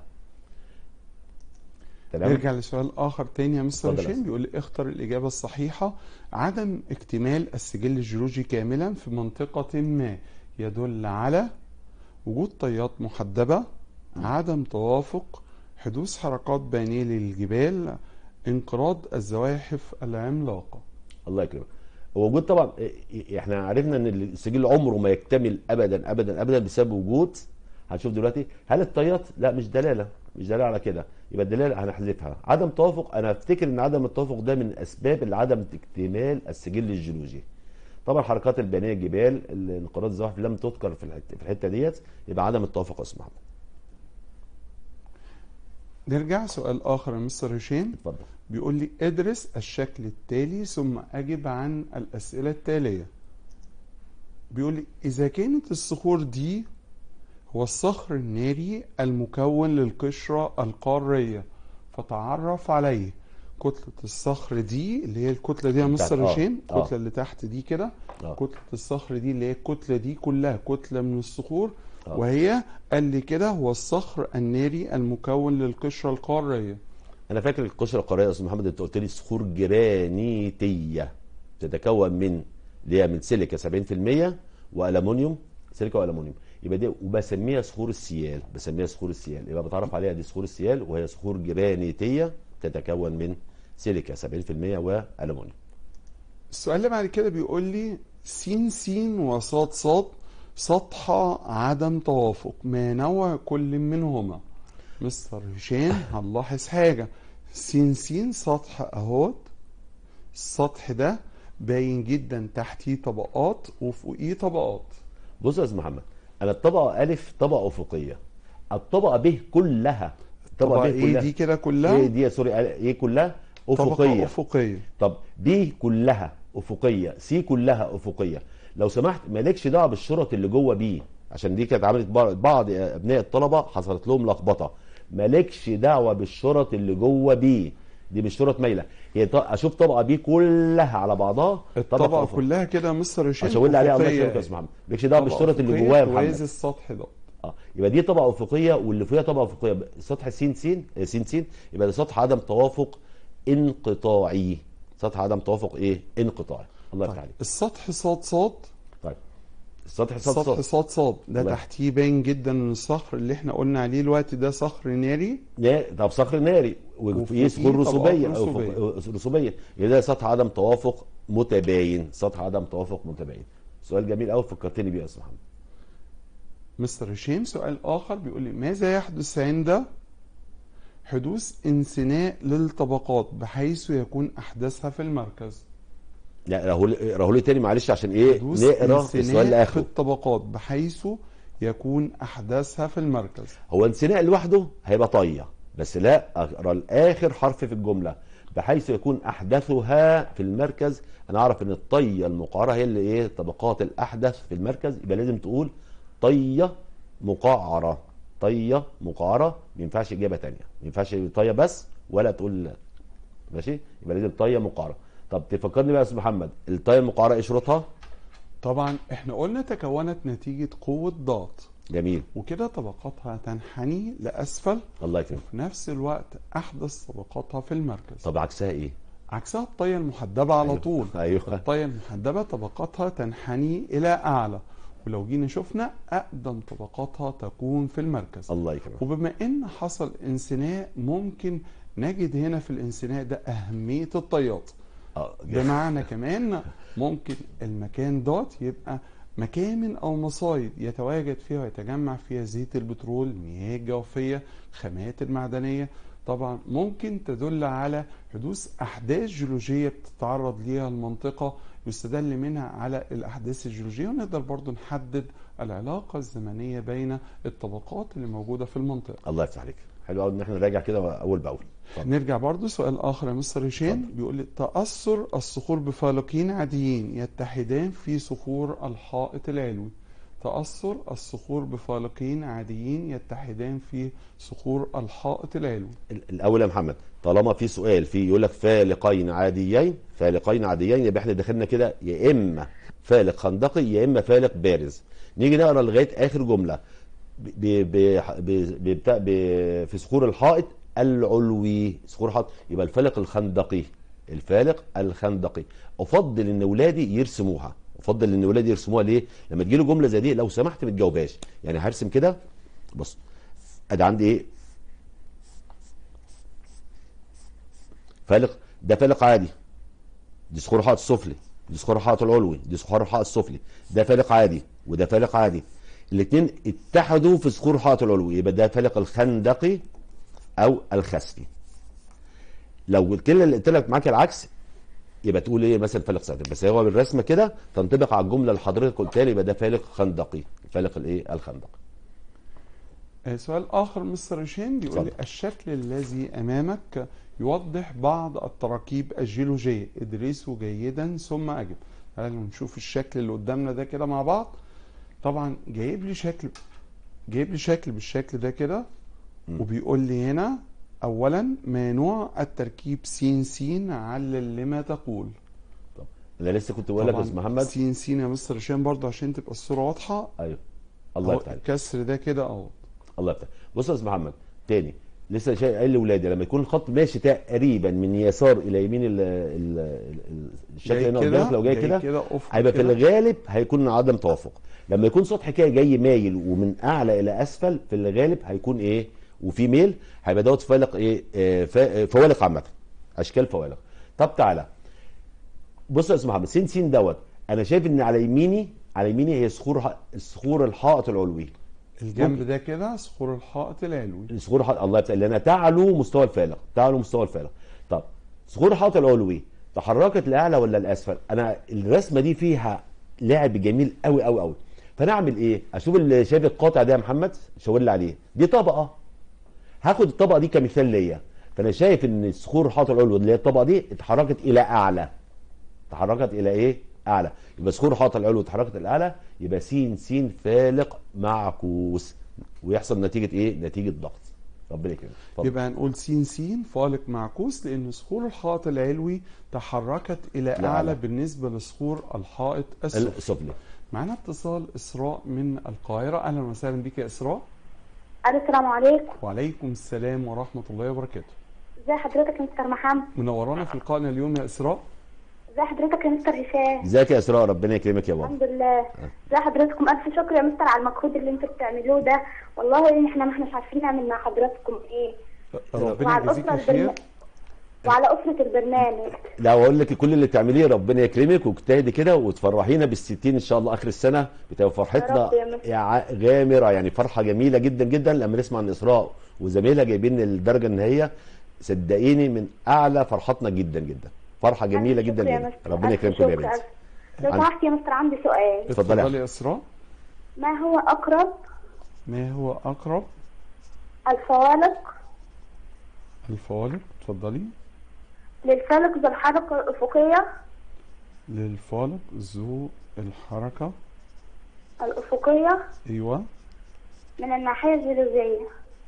تمام نرجع لسؤال اخر تاني يا مستر اتفضل يا هشام أستاذ. بيقول لي اختر الاجابه الصحيحه عدم اكتمال السجل الجيولوجي كاملا في منطقه ما يدل على وجود طيات محدبه عدم توافق حدوث حركات بينيه للجبال انقراض الزواحف العملاقه الله يكرمك هو وجود طبعا إيه- احنا عرفنا ان السجل عمره ما يكتمل ابدا ابدا ابدا بسبب وجود هنشوف دلوقتي هل الطيات لا مش دلاله مش دلاله على كده يبقى الدلاله هنحذفها عدم توافق انا افتكر ان عدم التوافق ده من اسباب اللي عدم اكتمال السجل الجيولوجي طبعا حركات البنيه الجبال انقراض الزواحف لم تذكر في الحته في الحته ديت يبقى عدم التوافق يا استاذ محمد نرجع سؤال اخر يا مستر هشام اتفضل بيقول لي ادرس الشكل التالي ثم اجب عن الاسئله التاليه بيقول لي اذا كانت الصخور دي هو الصخر الناري المكون للقشره القاريه فتعرف عليه كتله الصخر دي اللي هي الكتله دي يا بتاعت- مستر آه، هشام آه. الكتله اللي تحت دي كده آه. كتله الصخر دي اللي هي الكتله دي كلها كتله من الصخور آه. وهي قال لي كده هو الصخر الناري المكون للقشره القاريه انا فاكر القشره القاريه يا استاذ محمد انت قلت لي صخور جرانيتيه تتكون من اللي هي من سيليكا 70% والومنيوم سيليكا والومنيوم يبقى دي وبسميها صخور السيال بسميها صخور السيال يبقى بتعرف عليها دي صخور السيال وهي صخور جرانيتيه تتكون من سيليكا 70% والومنيوم السؤال اللي بعد كده بيقول لي س س وصاد صاد سطح عدم توافق ما نوع كل منهما مستر هشام هنلاحظ حاجة س س سطح اهوت السطح ده باين جدا تحتيه طبقات وفوقيه طبقات بص يا استاذ محمد انا الطبقه الف طبقه افقيه الطبقه ب كلها طبقة ب ايه دي كده كلها ايه دي سوري ايه كلها طبقة افقيه افقية طب بي كلها افقيه سي كلها افقيه لو سمحت مالكش دعوه بالشرط اللي جوه بي عشان دي كانت عملت بعض بعض ابناء الطلبه حصلت لهم لخبطه مالكش دعوه بالشرط اللي جوه بي دي مش شرط مايله هي ط- اشوف طبقه بي كلها على بعضها الطبقة أفق- كلها كده يا مستر هشام عشان اقول عليها الله أفقية. يكرمك يا استاذ محمد مالكش دعوه طبقة بالشرط اللي أفقية جواها يا توازي محمد السطح ده اه يبقى دي طبقه افقيه واللي فوقيها طبقه افقيه سطح س س س س يبقى ده سطح عدم توافق انقطاعي سطح عدم توافق ايه انقطاعي الله يفتح طيب عليك السطح صاد صاد طيب السطح صاد سطح صاد صاد صاد ده الله. تحتيه باين جدا ان الصخر اللي احنا قلنا عليه الوقت ده صخر ناري نا- طب صخر ناري وفيه وفيه صخور طبقات رسوبيه أو رسوبية. فوق- رسوبيه يبقى ده سطح عدم توافق متباين سطح عدم توافق متباين سؤال جميل قوي فكرتني بيه يا استاذ محمد مستر هشام سؤال آخر بيقول لي ماذا يحدث عند حدوث انثناء للطبقات بحيث يكون أحداثها في المركز لا راهو راهو لي تاني معلش عشان ايه حدوث نقرا السؤال انثناء في لاخره الطبقات بحيث يكون أحداثها في المركز هو انثناء لوحده هيبقى طيه بس لا اقرا الاخر حرف في الجمله بحيث يكون احدثها في المركز انا اعرف ان الطيه المقعره هي اللي ايه طبقات الاحدث في المركز يبقى لازم تقول طيه مقعره طيه مقعره ما ينفعش اجابه تانية ما ينفعش طيه بس ولا تقول لا. ماشي يبقى لازم طيه مقعره طب تفكرني بقى يا استاذ محمد الطيه المقعره ايه شروطها طبعا احنا قلنا تكونت نتيجة قوة ضغط جميل وكده طبقاتها تنحني لأسفل الله يكرمك في نفس الوقت أحدث طبقاتها في المركز طب عكسها ايه عكسها الطية المحدبة على أيوه. طول ايوه الطية المحدبة طبقاتها تنحني إلى أعلى ولو جينا شفنا أقدم طبقاتها تكون في المركز الله يكرمك وبما إن حصل انثناء ممكن نجد هنا في الانثناء ده أهمية الطيات اه بمعنى كمان ممكن المكان دوت يبقى مكامن او مصايد يتواجد فيها ويتجمع فيها زيت البترول المياه الجوفيه الخامات المعدنيه طبعا ممكن تدل على حدوث احداث جيولوجيه بتتعرض ليها المنطقه يستدل منها على الاحداث الجيولوجيه ونقدر برضو نحدد العلاقه الزمنيه بين الطبقات اللي موجوده في المنطقه الله يفتح عليك حلو قوي ان احنا نراجع كده اول باول اتفضل. نرجع برضو سؤال آخر يا مستر هشام بيقول لي تأثر الصخور بفالقين عاديين يتحدان في صخور الحائط العلوي تأثر الصخور بفالقين عاديين يتحدان في صخور الحائط العلوي ال- الاول يا محمد طالما في سؤال فيه يقول لك فالقين عاديين فالقين عاديين يبقى احنا دخلنا كده يا اما فالق خندقي يا اما فالق بارز نيجي نقرا لغايه اخر جمله ب ب ب ب بتاع- ب في صخور الحائط العلوي صخور الحائط يبقى الفالق الخندقي الفالق الخندقي افضل ان اولادي يرسموها افضل ان اولادي يرسموها ليه لما تجي له جمله زي دي لو سمحت ما تجاوبهاش يعني هرسم كده بص ادي عندي ايه فالق ده فالق عادي دي صخور الحائط السفلي دي صخور الحائط العلوي دي صخور الحائط السفلي ده فالق عادي وده فالق عادي الاثنين اتحدوا في صخور الحائط العلوي يبقى ده فالق الخندقي او الخسفي لو قلت لي قلت لك معاك العكس يبقى تقول ايه مثلا فالق ساتر بس هو بالرسمه كده تنطبق على الجمله اللي حضرتك قلتها لي يبقى ده فالق خندقي فالق الايه الخندقي آه، سؤال آخر مستر هشام بيقول لي اتفضل. الشكل الذي أمامك يوضح بعض التراكيب الجيولوجية ادرسه جيدا ثم أجب تعالوا نشوف الشكل اللي قدامنا ده كده مع بعض طبعا جايب لي شكل جايب لي شكل بالشكل ده كده مم. وبيقول لي هنا أولا ما نوع التركيب س س علل لما تقول انا لسه كنت بقول لك يا طبعاً استاذ محمد س س يا مستر هشام برضه عشان تبقى الصورة واضحة ايوه الله أهو يفتح عليك الكسر ده كده اهو الله يفتح بص يا استاذ محمد تاني لسه شيء قال لاولادي لما يكون الخط ماشي تقريبا من يسار الى يمين ال ال ال الشكل جاي هنا كده، قدامك لو جاي جاي كده كده أفق هيبقى في كده. الغالب هيكون عدم توافق لما يكون سطح كده جاي مايل ومن اعلى الى اسفل في الغالب هيكون ايه وفي ميل هيبقى دوت فالق ايه آه، فا- فوالق عامه اشكال فوالق طب تعالى بص يا استاذ محمد سين سين دوت انا شايف ان على يميني على يميني هي صخور صخور الحائط العلوي الجنب ممكن. ده كده صخور الحائط العلوي صخور الحائط الله يفتح لانها تعلو مستوى الفالق تعلو مستوى الفالق طب صخور الحائط العلوي تحركت لاعلى ولا لاسفل انا الرسمه دي فيها لعب جميل قوي قوي قوي فانا اعمل ايه اشوف اللي شايف القاطع ده يا محمد شاور لي عليه دي طبقه هاخد الطبقه دي كمثال ليا فانا شايف ان صخور الحائط العلوي اللي هي الطبقه دي اتحركت الى اعلى تحركت الى ايه اعلى يبقى صخور الحائط العلوي اتحركت الى اعلى يبقى س س فالق معكوس ويحصل نتيجه ايه نتيجه ضغط ربنا يكرمك اتفضل. يبقى هنقول س س فالق معكوس لان صخور الحائط العلوي تحركت الى لأعلى. اعلى بالنسبه لصخور الحائط السفلي السفلي معانا اتصال اسراء من القاهره اهلا وسهلا بك يا اسراء الو السلام عليكم وعليكم السلام ورحمه الله وبركاته ازي حضرتك يا مستر محمد منورانا في لقائنا اليوم يا اسراء ازي حضرتك يا مستر هشام ازيك يا اسراء ربنا يكرمك يا بابا الحمد لله ازي حضرتكم الف شكر يا مستر على المجهود اللي انتوا بتعملوه ده والله احنا ما احناش عارفين نعمل مع حضراتكم ايه ربنا مع يجازيك الاسره خير البرنا... وعلى أسرة البرنامج لا اقول لك كل اللي تعمليه ربنا يكرمك واجتهدي كده وتفرحينا بالستين ان شاء الله اخر السنه بتبقى فرحتنا يا رب يا مستر. يع- غامره يعني فرحه جميله جدا جدا لما نسمع ان اسراء وزميلها جايبين الدرجه النهائيه صدقيني من اعلى فرحتنا جدا جدا فرحه جميله ألف جدا شكر يا جدا مستر. ربنا ألف يكرمكم يا شكر، بنتي ألف. لو عن- سمحت يا مستر عندي سؤال اتفضلي يا اتفضلي يا اسراء ما هو أقرب ما هو اقرب الفوالق الفوالق اتفضلي للفلك ذو الحركة الأفقية للفالق ذو الحركة الأفقية ايوه من الناحية الجيولوجية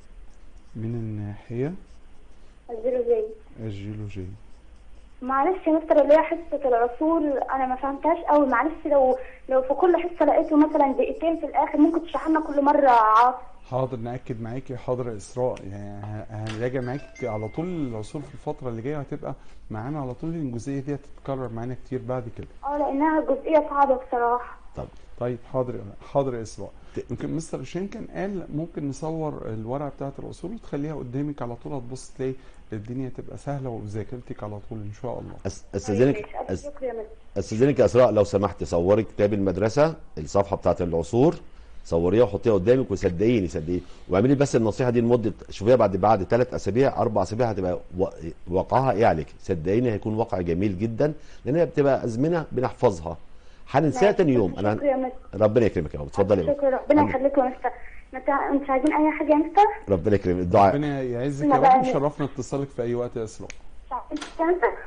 من الناحية الجيولوجية الجيولوجية معلش يا مستر اللي هي حصة العصور أنا ما فهمتهاش أوي معلش لو لو في كل حصة لقيته مثلا دقيقتين في الآخر ممكن تشرح لنا كل مرة عاصم حاضر نأكد معاكي حاضر يا إسراء يعني ه- هنراجع معاك على طول العصور في الفترة اللي جاية هتبقى معانا على طول لأن الجزئية دي هتتكرر معانا كتير بعد كده اه لأنها جزئية صعبة بصراحة طب طيب حاضر حاضر يا إسراء يمكن مستر هشام كان قال ممكن نصور الورقة بتاعة العصور وتخليها قدامك على طول هتبص تلاقي الدنيا تبقى سهلة وذاكرتك على طول إن شاء الله أس- استاذنك طيب ماشي. أس- شكرا يا مستر استاذنك يا اسراء لو سمحت صوري كتاب المدرسه الصفحه بتاعت العصور صوريها وحطيها قدامك وصدقيني صدقيني واعملي بس النصيحه دي لمده شوفيها بعد بعد ثلاث اسابيع اربع اسابيع هتبقى و- وقعها ايه عليك صدقيني هيكون وقع جميل جدا لان هي بتبقى ازمنه بنحفظها هننساها تاني يوم شكرا انا يا مستر ربنا يكرمك يا رب اتفضلي يا شكرا بابا. ربنا يخليكم يا مستر مت- مش عايزين أي حاجة يا مستر؟ ربنا يكرمك الدعاء ربنا يعزك لا يا بقى- رب وشرفنا اتصالك في أي وقت يا إسراء مش عايزين حاجة يا مستر؟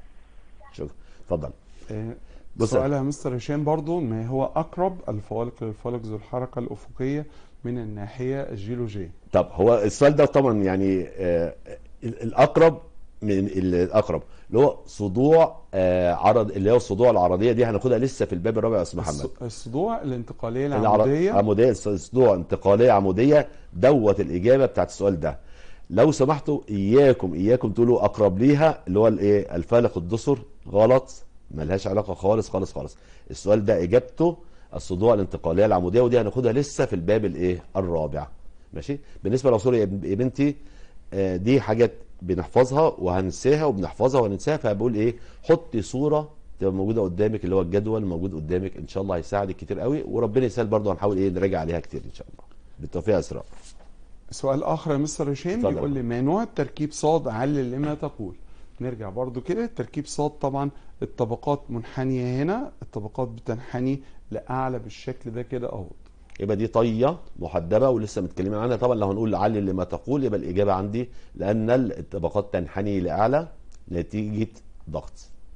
شكرا اتفضل آه، بص- سؤالها مستر هشام برضو ما هو أقرب الفوالق للفالق ذو الحركة الأفقية من الناحية الجيولوجية طب هو السؤال ده طبعا يعني آه ال- الاقرب من ال- الاقرب اللي هو صدوع آه عرض اللي هو الصدوع العرضيه دي هناخدها لسه في الباب الرابع يا استاذ محمد الص- الصدوع الانتقالية العر- العمودية عموديه صدوع انتقاليه عموديه دوت الاجابه بتاعت السؤال ده لو سمحتوا اياكم اياكم تقولوا اقرب ليها اللي هو الايه الفالق الدسر غلط ملهاش علاقه خالص خالص خالص السؤال ده اجابته الصدوع الانتقاليه العموديه ودي هناخدها لسه في الباب الايه الرابع ماشي بالنسبه للعصور يا بن- يا بنتي آه، دي حاجات بنحفظها وهننساها وبنحفظها وهننساها فبقول ايه حطي صوره تبقى موجوده قدامك اللي هو الجدول موجود قدامك ان شاء الله هيساعدك كتير قوي وربنا يسهل برضه هنحاول ايه نراجع عليها كتير ان شاء الله بالتوفيق يا اسراء سؤال آخر يا مستر هشام اتفضل. بيقول لي ما نوع التركيب صاد علل لما تقول نرجع برضو كده التركيب صاد طبعا الطبقات منحنية هنا الطبقات بتنحني لأعلى بالشكل ده كده أهو يبقى دي طيه محدبه ولسه متكلمين عنها طبعا لو هنقول علل لما تقول يبقى الاجابه عندي لان الطبقات تنحني لاعلى نتيجه ضغط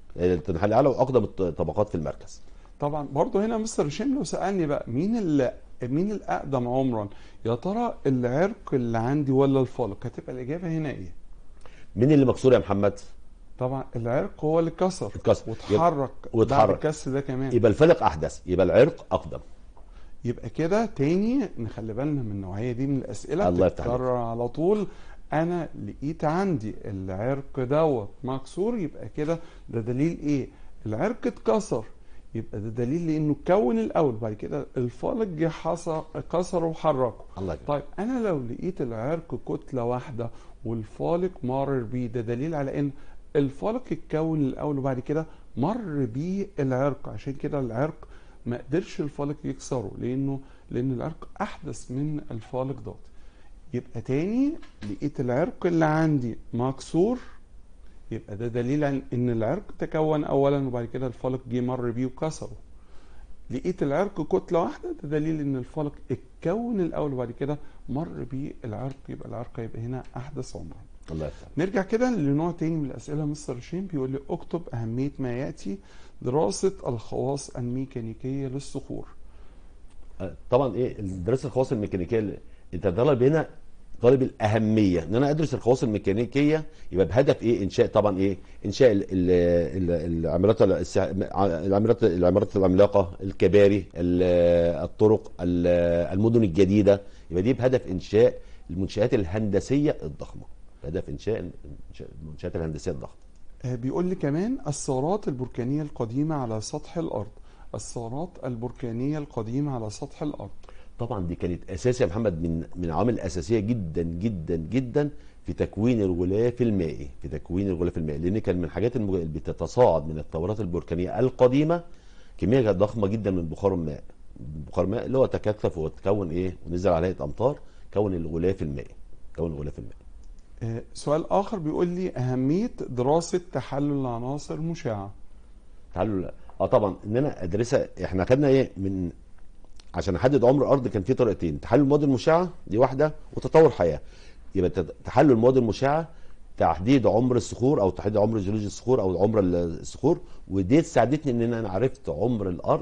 تنحني لاعلى واقدم الطبقات في المركز طبعا برضو هنا مستر هشام لو سألني بقى مين اللي مين الأقدم عمرا يا ترى العرق اللي عندي ولا الفالق هتبقى الإجابة هنا إيه مين اللي مكسور يا محمد طبعا العرق هو اللي اتكسر اتكسر. واتحرك واتحرك. بعد الكسر ده كمان يبقى الفلق احدث يبقى العرق اقدم يبقى كده تاني نخلي بالنا من النوعيه دي من الاسئله الله يفتح عليك. بتتكرر على طول انا لقيت عندي العرق دوت مكسور يبقى كده ده دليل ايه العرق اتكسر يبقى ده دليل لانه اتكون الاول بعد كده الفالق جه حصر كسره وحركه الله يكرمك. طيب انا لو لقيت العرق كتله واحده والفالق مرر بيه ده دليل على ان الفالق اتكون الاول وبعد كده مر بيه العرق عشان كده العرق ما قدرش الفالق يكسره لانه لان العرق احدث من الفالق دوت يبقى تاني لقيت العرق اللي عندي مكسور يبقى ده دليل عن ان العرق تكون اولا وبعد كده الفالق جه مر بيه وكسره لقيت العرق كتله واحده ده دليل ان الفالق اتكون الاول وبعد كده مر بيه العرق يبقى العرق يبقى هنا احدث عمرا الله يفتح نرجع كده لنوع تاني من الاسئله مستر هشام بيقول لي اكتب اهميه ما ياتي دراسه الخواص الميكانيكيه للصخور آه، طبعا ايه دراسه الخواص الميكانيكيه اللي- انت طالب هنا طالب الاهميه ان انا ادرس الخواص الميكانيكيه يبقى بهدف ايه انشاء طبعا ايه انشاء ال- ال- ال- العمارات السع- العمارات العمارات العملاقه الكباري ال- الطرق ال- المدن الجديده يبقى دي بهدف انشاء المنشات الهندسيه الضخمه بهدف انشاء المنشات الهندسيه الضخمه آه، بيقول لي كمان الثورات البركانيه القديمه على سطح الارض الثورات البركانيه القديمه على سطح الارض طبعا دي كانت اساس يا محمد من من العوامل الاساسيه جدا جدا جدا في تكوين الغلاف المائي في تكوين الغلاف المائي لان كان من الحاجات المج- اللي بتتصاعد من الثورات البركانيه القديمه كميه ضخمه جدا من بخار الماء بخار الماء اللي هو تكثف وتكون ايه ونزل على هيئه امطار كون الغلاف المائي كون الغلاف المائي آه، سؤال آخر بيقول لي أهمية دراسة تحلل العناصر مشعة تعالوا اه طبعا ان انا ادرسها احنا خدنا ايه من عشان احدد عمر الارض كان في طريقتين تحلل المواد المشعه دي واحده وتطور حياه يبقى تد- تحلل المواد المشعه تحديد عمر الصخور او تحديد عمر جيولوجي الصخور او عمر الصخور ودي ساعدتني ان انا عرفت عمر الارض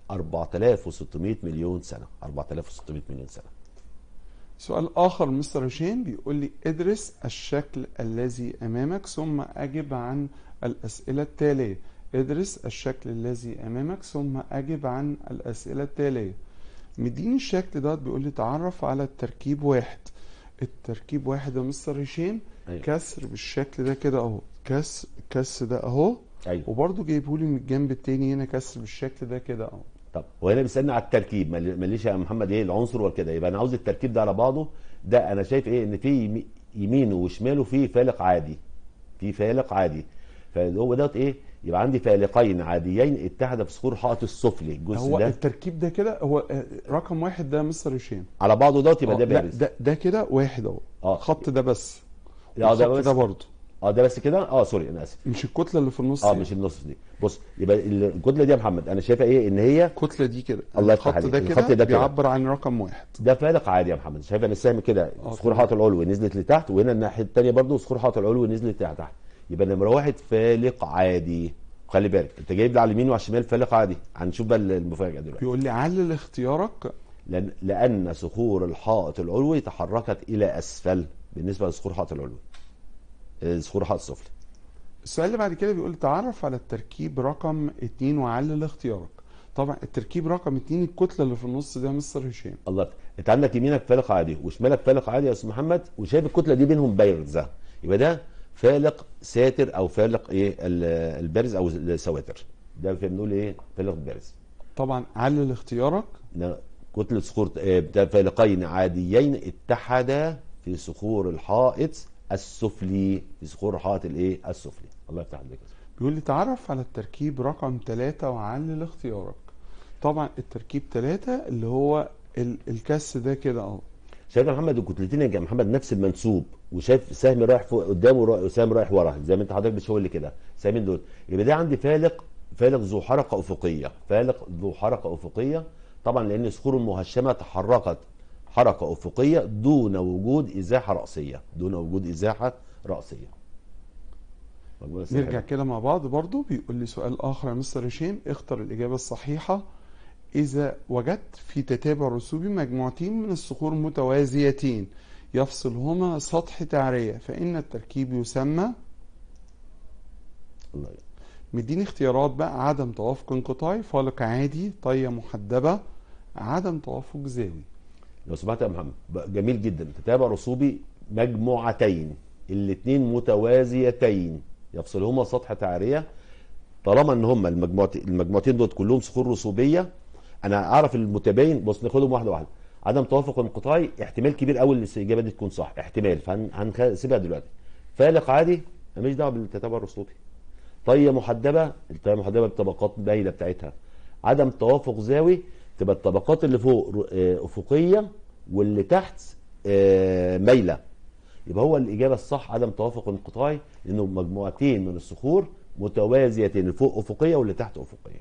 4600 مليون سنه 4600 مليون سنه سؤال آخر مستر هشام بيقول لي ادرس الشكل الذي أمامك ثم أجب عن الأسئلة التالية ادرس الشكل الذي أمامك ثم أجب عن الأسئلة التالية مديني الشكل ده بيقول لي تعرف على التركيب واحد التركيب واحد يا مستر هشام أيوة. كسر بالشكل ده كده اهو كسر كس ده اهو ايوه وبرضه جايبهولي من الجنب التاني هنا كسر بالشكل ده كده اهو طب هو هنا بيسالني على التركيب مال- ماليش يا محمد ايه العنصر ولا كده يبقى انا عاوز التركيب ده على بعضه ده انا شايف ايه ان في يمي- يمينه وشماله في فالق عادي في فالق عادي فهو دوت ايه يبقى عندي فالقين عاديين اتحدا في صخور حائط السفلي الجزء هو ده التركيب ده كده هو آه، رقم واحد ده مستر هشام على بعضه دوت يبقى آه، ده لا، بارز ده ده كده واحد اهو اه الخط ده بس اه ده الخط بس ده برضه اه ده بس كده اه سوري انا اسف مش الكتله اللي في النص اه دي. مش النص دي بص يبقى ال- الكتله دي يا محمد انا شايفها ايه ان هي الكتله دي كده الله يفتح الخط عليك. ده الخط كده ده كده. بيعبر عن رقم واحد ده فالق عادي يا محمد شايف انا السهم كده آه، صخور تمام. حائط العلوي نزلت لتحت وهنا الناحيه الثانيه برضو صخور حائط العلوي نزلت لتحت يبقى نمره واحد فالق عادي خلي بالك انت جايب لي على اليمين وعلى الشمال فالق عادي هنشوف بقى المفاجاه دلوقتي بيقول لي علل اختيارك لان لان صخور الحائط العلوي تحركت الى اسفل بالنسبه لصخور حائط العلوي آه، صخور حائط السفلي السؤال اللي بعد كده بيقول تعرف على التركيب رقم اتنين وعلل اختيارك طبعا التركيب رقم اتنين الكتله اللي في النص ده مستر هشام الله يفتح. انت عندك يمينك فالق عادي وشمالك فالق عادي يا استاذ محمد وشايف الكتله دي بينهم بارزه يبقى ده فالق ساتر او فالق ايه ال- البارز او السواتر ده بنقول ايه فالق بارز طبعا علل اختيارك ده كتله صخور آه، ده فالقين عاديين اتحدا في صخور الحائط السفلي في صخور الحائط الايه السفلي الله يفتح عليك بيقول لي تعرف على التركيب رقم ثلاثة وعلل اختيارك طبعا التركيب ثلاثة اللي هو ال- الكس ده كده اهو شايف يا محمد الكتلتين يا محمد نفس المنسوب وشايف سهم رايح فوق قدامه ورا- وسهم رايح ورا زي ما انت حضرتك بتشاور لي كده سهمين دول يبقى ده عندي فالق فالق ذو حركه افقيه فالق ذو حركه افقيه طبعا لان الصخور المهشمه تحركت حركه افقيه دون وجود ازاحه راسيه دون وجود ازاحه راسيه مجموعة نرجع سحرية. كده مع بعض برضو بيقول لي سؤال آخر يا مستر هشام اختر الإجابة الصحيحة إذا وجدت في تتابع رسوبي مجموعتين من الصخور متوازيتين يفصلهما سطح تعرية فإن التركيب يسمى الله مديني اختيارات بقى عدم توافق انقطاعي فالق عادي طية محدبة عدم توافق زاوي لو سمحت يا محمد بقى جميل جدا تتابع رسوبي مجموعتين الاثنين متوازيتين يفصلهما سطح تعريه طالما ان هما المجموعتين المجموعتين دول كلهم صخور رسوبيه انا اعرف المتباين بص ناخدهم واحده واحده عدم توافق انقطاعي احتمال كبير قوي ان الاجابه دي تكون صح احتمال فهنسيبها دلوقتي فالق عادي ماليش دعوه بالتتابع الرسوبي طيه محدبه الطيه المحدبه بطبقات باينه بتاعتها عدم توافق زاوي تبقى الطبقات اللي فوق ر- آه، افقيه واللي تحت آه، مايله يبقى هو الاجابه الصح عدم توافق انقطاعي لانه مجموعتين من الصخور متوازيتين اللي فوق افقيه واللي تحت افقيه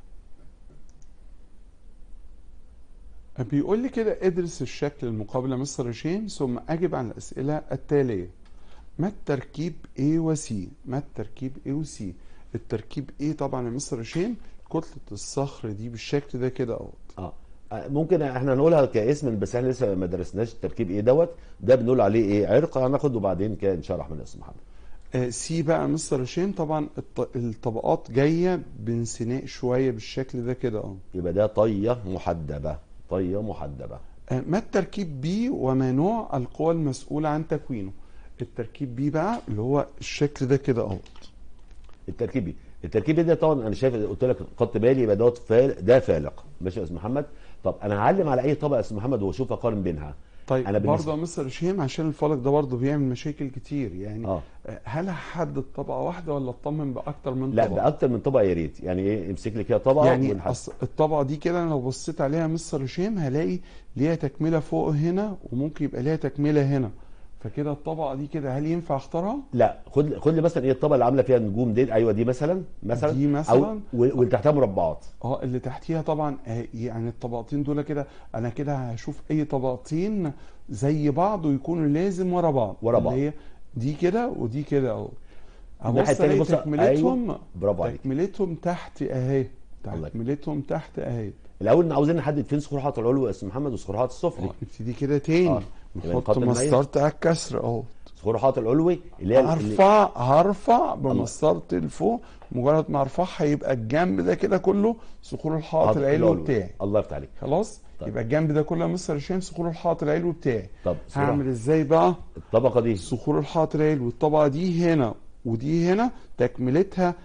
بيقول لي كده ادرس الشكل المقابل يا مستر هشام ثم أجب عن الأسئلة التالية ما التركيب A و C ما التركيب A و C التركيب A طبعا يا مستر هشام كتلة الصخر دي بالشكل ده كده اهو اه آه، ممكن احنا نقولها كاسم بس احنا لسه ما درسناش التركيب ايه دوت ده بنقول عليه ايه عرق هناخده بعدين كده نشرح من اسم محمد آه، سي بقى يا مستر هشام طبعا الط- الطبقات جايه بانسناء شويه بالشكل ده كده اه يبقى ده طيه محدبه طيه محدبه آه، ما التركيب بي وما نوع القوى المسؤوله عن تكوينه التركيب بي بقى اللي هو الشكل ده كده اهو التركيبي التركيبي ده طبعا انا شايف قلت لك خط بالي يبقى دوت فال ده فالق ماشي يا استاذ محمد طب انا هعلم على اي طبقه يا استاذ محمد واشوف اقارن بينها طيب أنا برضه بالنسبة- يا مستر هشام عشان الفلك ده برضه بيعمل مشاكل كتير يعني اه هل هحدد طبقه واحده ولا اطمن باكتر من لا طبقه باكتر من طبقه يا ريت يعني ايه امسك لي كده طبقه يعني ونحط. أص... الطبقه دي كده انا لو بصيت عليها يا مستر هشام هلاقي ليها تكمله فوق هنا وممكن يبقى ليها تكمله هنا فكده الطبقه دي كده هل ينفع اختارها لا خد خد لي مثلا ايه الطبقه اللي عامله فيها نجوم دي ايوه دي مثلا مثلا دي او مثلا. وال- واللي تحتها مربعات اه اللي تحتيها طبعا آه، يعني الطبقتين دول كده انا كده هشوف اي طبقتين زي بعض ويكونوا لازم ورا بعض ورا اللي بعض. هي دي كده ودي كده اهو الناحية ابص التانية الاقي بص- تكملتهم أيوة، برافو عليك. تكملتهم تحت اهي الله يكرمك. تكملتهم تحت اهي الاول عاوزين نحدد فين صخور حائط العلو يا استاذ محمد وصخور حائط السفلي اه نبتدي كده تاني آه. يبقى نحط نقدم معايا. مسطرة على الكسر اهو صخور حائط العلوي اللي هي اللي- هرفع هرفع بمسطرة لفوق مجرد ما ارفعها يبقى الجنب ده كده كله صخور الحائط حائط العلوي بتاعي الله يفتح عليك خلاص طيب. يبقى الجنب ده كله يا مستر هشام صخور الحائط العلوي بتاعي طب صورة. هعمل ازاي بقى الطبقه دي صخور الحائط العلوي الطبقه دي هنا ودي هنا تكملتها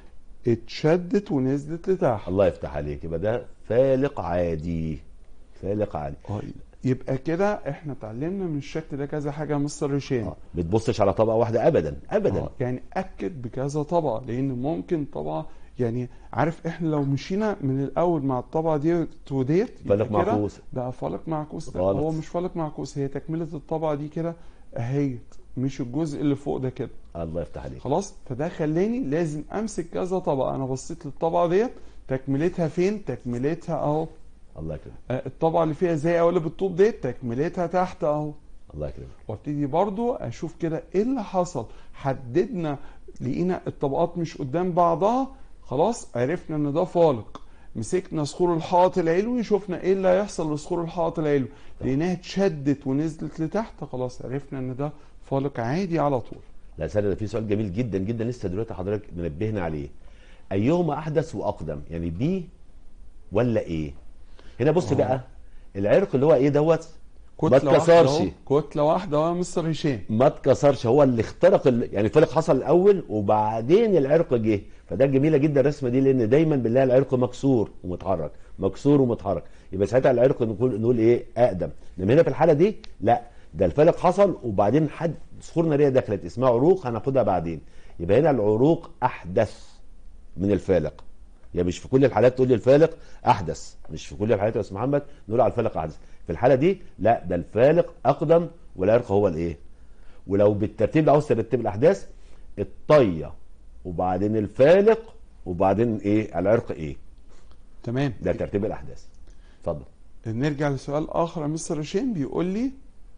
اتشدت ونزلت لتحت الله يفتح عليك يبقى ده فالق عادي فالق عادي اه يبقى كده احنا اتعلمنا من الشكل ده كذا حاجه يا مستر هشام آه. بتبصش على طبقه واحده ابدا ابدا اه يعني اكد بكذا طبقه لان ممكن طبقه يعني عارف احنا لو مشينا من الاول مع الطبقه دي وديت يبقى فلك كده معكوس. ده فلك معكوس ده غلط. هو مش فلك معكوس هي تكمله الطبقه دي كده اهيت مش الجزء اللي فوق ده كده الله يفتح عليك خلاص فده خلاني لازم امسك كذا طبقه انا بصيت للطبقه ديت تكملتها فين تكملتها اهو الله يكرمك آه، الطبقه اللي فيها زي قوالب الطوب ديت تكملتها تحت اهو الله يكرمك وابتدي برضو اشوف كده ايه اللي حصل حددنا لقينا الطبقات مش قدام بعضها خلاص عرفنا ان ده فالق مسكنا صخور الحائط العلوي شفنا ايه اللي هيحصل لصخور الحائط العلوي لقيناها اتشدت ونزلت لتحت خلاص عرفنا ان ده فالق عادي على طول لا سنة ده في سؤال جميل جدا جدا لسه دلوقتي حضرتك منبهنا عليه ايهما احدث واقدم يعني بي ولا ايه هنا بص آه. بقى العرق اللي هو ايه دوت ما كتله واحده اتكسرش اهو كتله واحده اهو يا مستر هشام ما اتكسرش هو اللي اخترق ال... يعني الفلك حصل الاول وبعدين العرق جه فده جميله جدا الرسمه دي لان دايما بنلاقي العرق مكسور ومتحرك مكسور ومتحرك يبقى ساعتها العرق نقول نقول ايه اقدم انما هنا في الحاله دي لا ده الفلك حصل وبعدين حد صخور ناريه دخلت اسمها عروق هناخدها بعدين يبقى هنا العروق احدث من الفالق يعني مش في كل الحالات تقول لي الفالق احدث مش في كل الحالات يا استاذ محمد نقول على الفالق احدث في الحاله دي لا ده الفالق اقدم والعرق هو الايه ولو بالترتيب اللي عاوز ترتب الاحداث الطيه وبعدين الفالق وبعدين ايه العرق ايه تمام ده ترتيب الاحداث اتفضل نرجع لسؤال اخر يا مستر هشام بيقول لي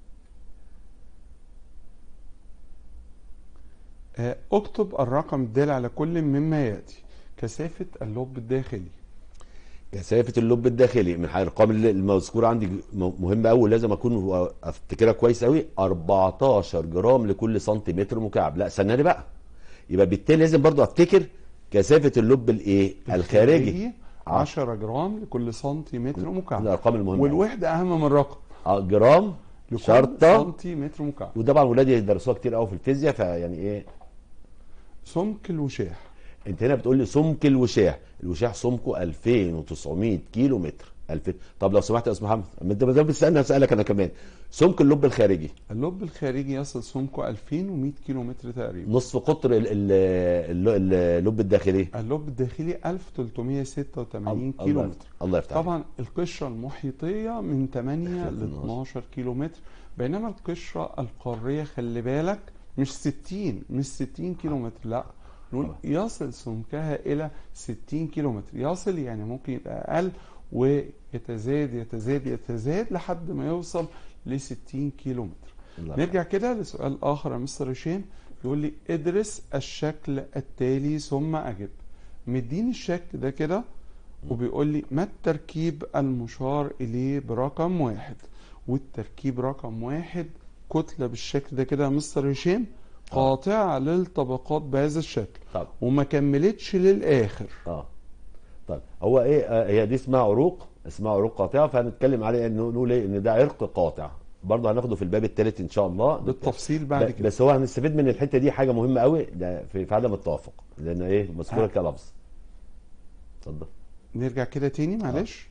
آه، اكتب الرقم الدال على كل مما ياتي كثافه اللب الداخلي كثافه اللب الداخلي من الارقام اللي المذكوره عندي م- مهمه قوي لازم اكون افتكرها كويس قوي 14 جرام لكل سنتيمتر مكعب لا استناني بقى يبقى بالتالي لازم برضو افتكر كثافه اللب الايه الخارجي 10 جرام لكل سنتيمتر مكعب الارقام المهمه أوي. والوحده اهم من الرقم آه، جرام لكل شرطه سنتيمتر مكعب وطبعا ولادي يدرسوها كتير قوي في الفيزياء فيعني ايه سمك الوشاح انت هنا بتقول لي سمك الوشاح الوشاح سمكه 2900 كيلو متر 2000 طب لو سمحت يا استاذ محمد اما انت ما دام بتسالني هسالك انا كمان سمك اللب الخارجي اللب الخارجي يصل سمكه 2100 كيلو متر تقريبا نصف قطر ال- ال- ال- اللب الداخلي اللب الداخلي 1386 الله- كيلو الله- متر الله يفتح عليك. طبعا القشرة المحيطية من 8 ل 12 كيلو متر بينما القشرة القارية خلي بالك مش 60 مش 60 كيلو متر لا نقول يصل سمكها إلى 60 كيلو متر يصل يعني ممكن يبقى أقل ويتزايد يتزايد يتزايد لحد ما يوصل ل 60 كيلو متر الله نرجع كده لسؤال آخر يا مستر هشام يقول لي ادرس الشكل التالي ثم أجب مديني الشكل ده كده وبيقول لي ما التركيب المشار إليه برقم واحد والتركيب رقم واحد كتلة بالشكل ده كده يا مستر هشام قاطعة للطبقات بهذا الشكل طب وما كملتش للآخر اه طيب هو ايه آه هي دي اسمها عروق اسمها عروق قاطعه فهنتكلم عليه انه نقول ايه ان ده عرق قاطع برضه هناخده في الباب الثالث ان شاء الله بالتفصيل بعد ب- كده بس هو هنستفيد من الحته دي حاجه مهمه قوي ده في, في عدم التوافق لان ايه مذكوره آه. كلفظ اتفضل نرجع كده تاني معلش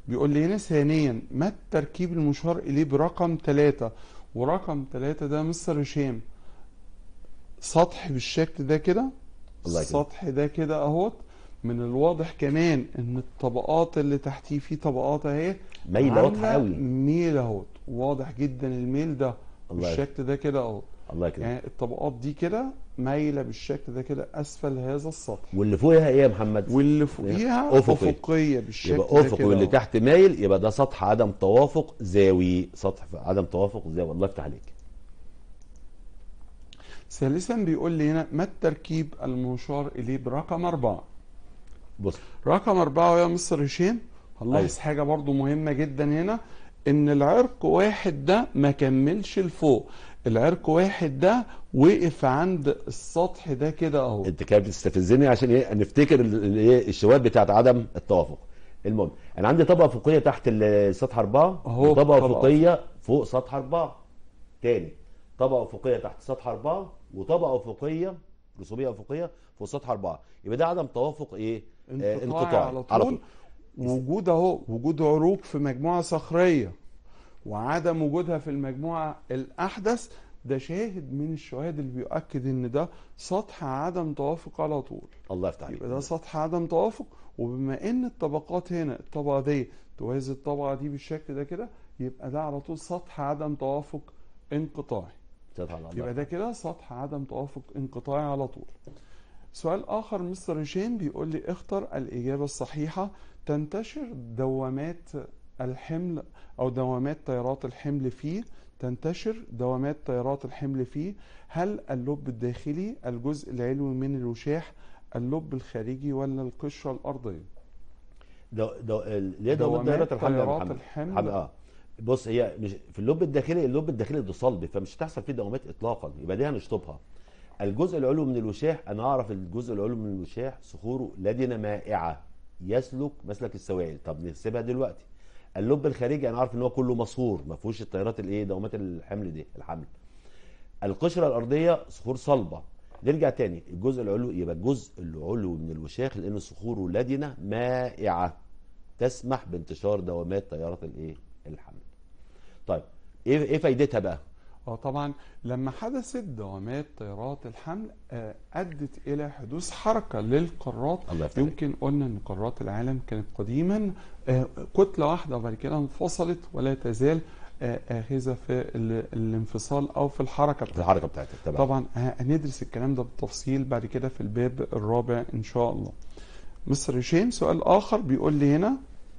بيقول لي هنا ثانيا ما التركيب المشار اليه برقم ثلاثة ورقم ثلاثة ده مستر هشام سطح بالشكل ده كده الله يكرمك. السطح ده كده اهوت من الواضح كمان ان الطبقات اللي تحتيه في طبقات اهي مايلة واضحة عاملة قوي. ميل اهوت واضح جدا الميل ده الله بالشكل ده كده اهو الله يكرمك يعني الطبقات دي كده مايله بالشكل ده كده اسفل هذا السطح واللي فوقها ايه يا محمد واللي فوقيها أفقي. افقيه بالشكل يبقى ده افقي كده واللي أهو. تحت مايل يبقى ده سطح عدم توافق زاوي سطح عدم توافق زاوي الله يفتح عليك ثالثا بيقول لي هنا ما التركيب المشار اليه برقم أربعة بص رقم أربعة يا مستر هشام هنلاحظ أيوة. حاجة برضو مهمة جدا هنا إن العرق واحد ده ما كملش لفوق العرق واحد ده وقف عند السطح ده كده أهو انت كده بتستفزني عشان ايه نفتكر ال- ال- ايه الشواذ بتاعت عدم التوافق المهم انا عندي طبقه افقيه تحت ال- سطح اربعه أهو وطبقه طبقة افقيه فوق سطح اربعه تاني طبقه افقيه تحت سطح اربعه وطبقه افقيه رسوبيه افقيه فوق سطح اربعه يبقى ده عدم توافق ايه آه، انقطاع على طول وجود اهو وجود عروق في مجموعة صخرية وعدم وجودها في المجموعة الأحدث ده شاهد من الشواهد اللي بيؤكد إن ده سطح عدم توافق على طول الله يفتح عليك يبقى ده سطح عدم توافق وبما إن الطبقات هنا الطبقة دي توازي الطبقة دي بالشكل ده كده يبقى ده على طول سطح عدم توافق انقطاعي سطح الله يبقى ده كده سطح عدم توافق انقطاعي على طول سؤال آخر مستر هشام بيقول لي اختر الإجابة الصحيحة تنتشر دوامات الحمل أو دوامات تيارات الحمل فيه تنتشر دوامات تيارات الحمل فيه هل اللب الداخلي الجزء العلوي من الوشاح اللب الخارجي ولا القشرة الأرضية دو دو اللي هي دوامات دوامات دائرة الحمل يا تيارات محمد الحمل. حم- اه بص هي مش في اللب الداخلي اللب الداخلي ده صلب فمش هتحصل فيه دوامات اطلاقا يبقى دي هنشطبها الجزء العلوي من الوشاح انا اعرف الجزء العلوي من الوشاح صخوره لدنه مائعه يسلك مسلك السوائل طب نحسبها دلوقتي اللب الخارجي انا عارف ان هو كله مصهور ما فيهوش التيارات الايه دوامات الحمل دي الحمل القشره الارضيه صخور صلبه نرجع تاني الجزء العلوي يبقى الجزء العلوي من الوشاح لان صخوره لدنه مائعه تسمح بانتشار دوامات تيارات الايه الحمل طيب ايه ايه فايدتها بقى اه طبعا لما حدثت دوامات تيارات الحمل آه، ادت الى حدوث حركه للقارات الله يفتح عليك. يمكن قلنا ان قارات العالم كانت قديما آه، كتله واحده وبعد كده انفصلت ولا تزال آه، اخذه في ال- الانفصال او في الحركه في بتاعتها الحركه بتاعتها تمام طبعا ه- هندرس الكلام ده بالتفصيل بعد كده في الباب الرابع ان شاء الله مستر هشام سؤال اخر بيقول لي هنا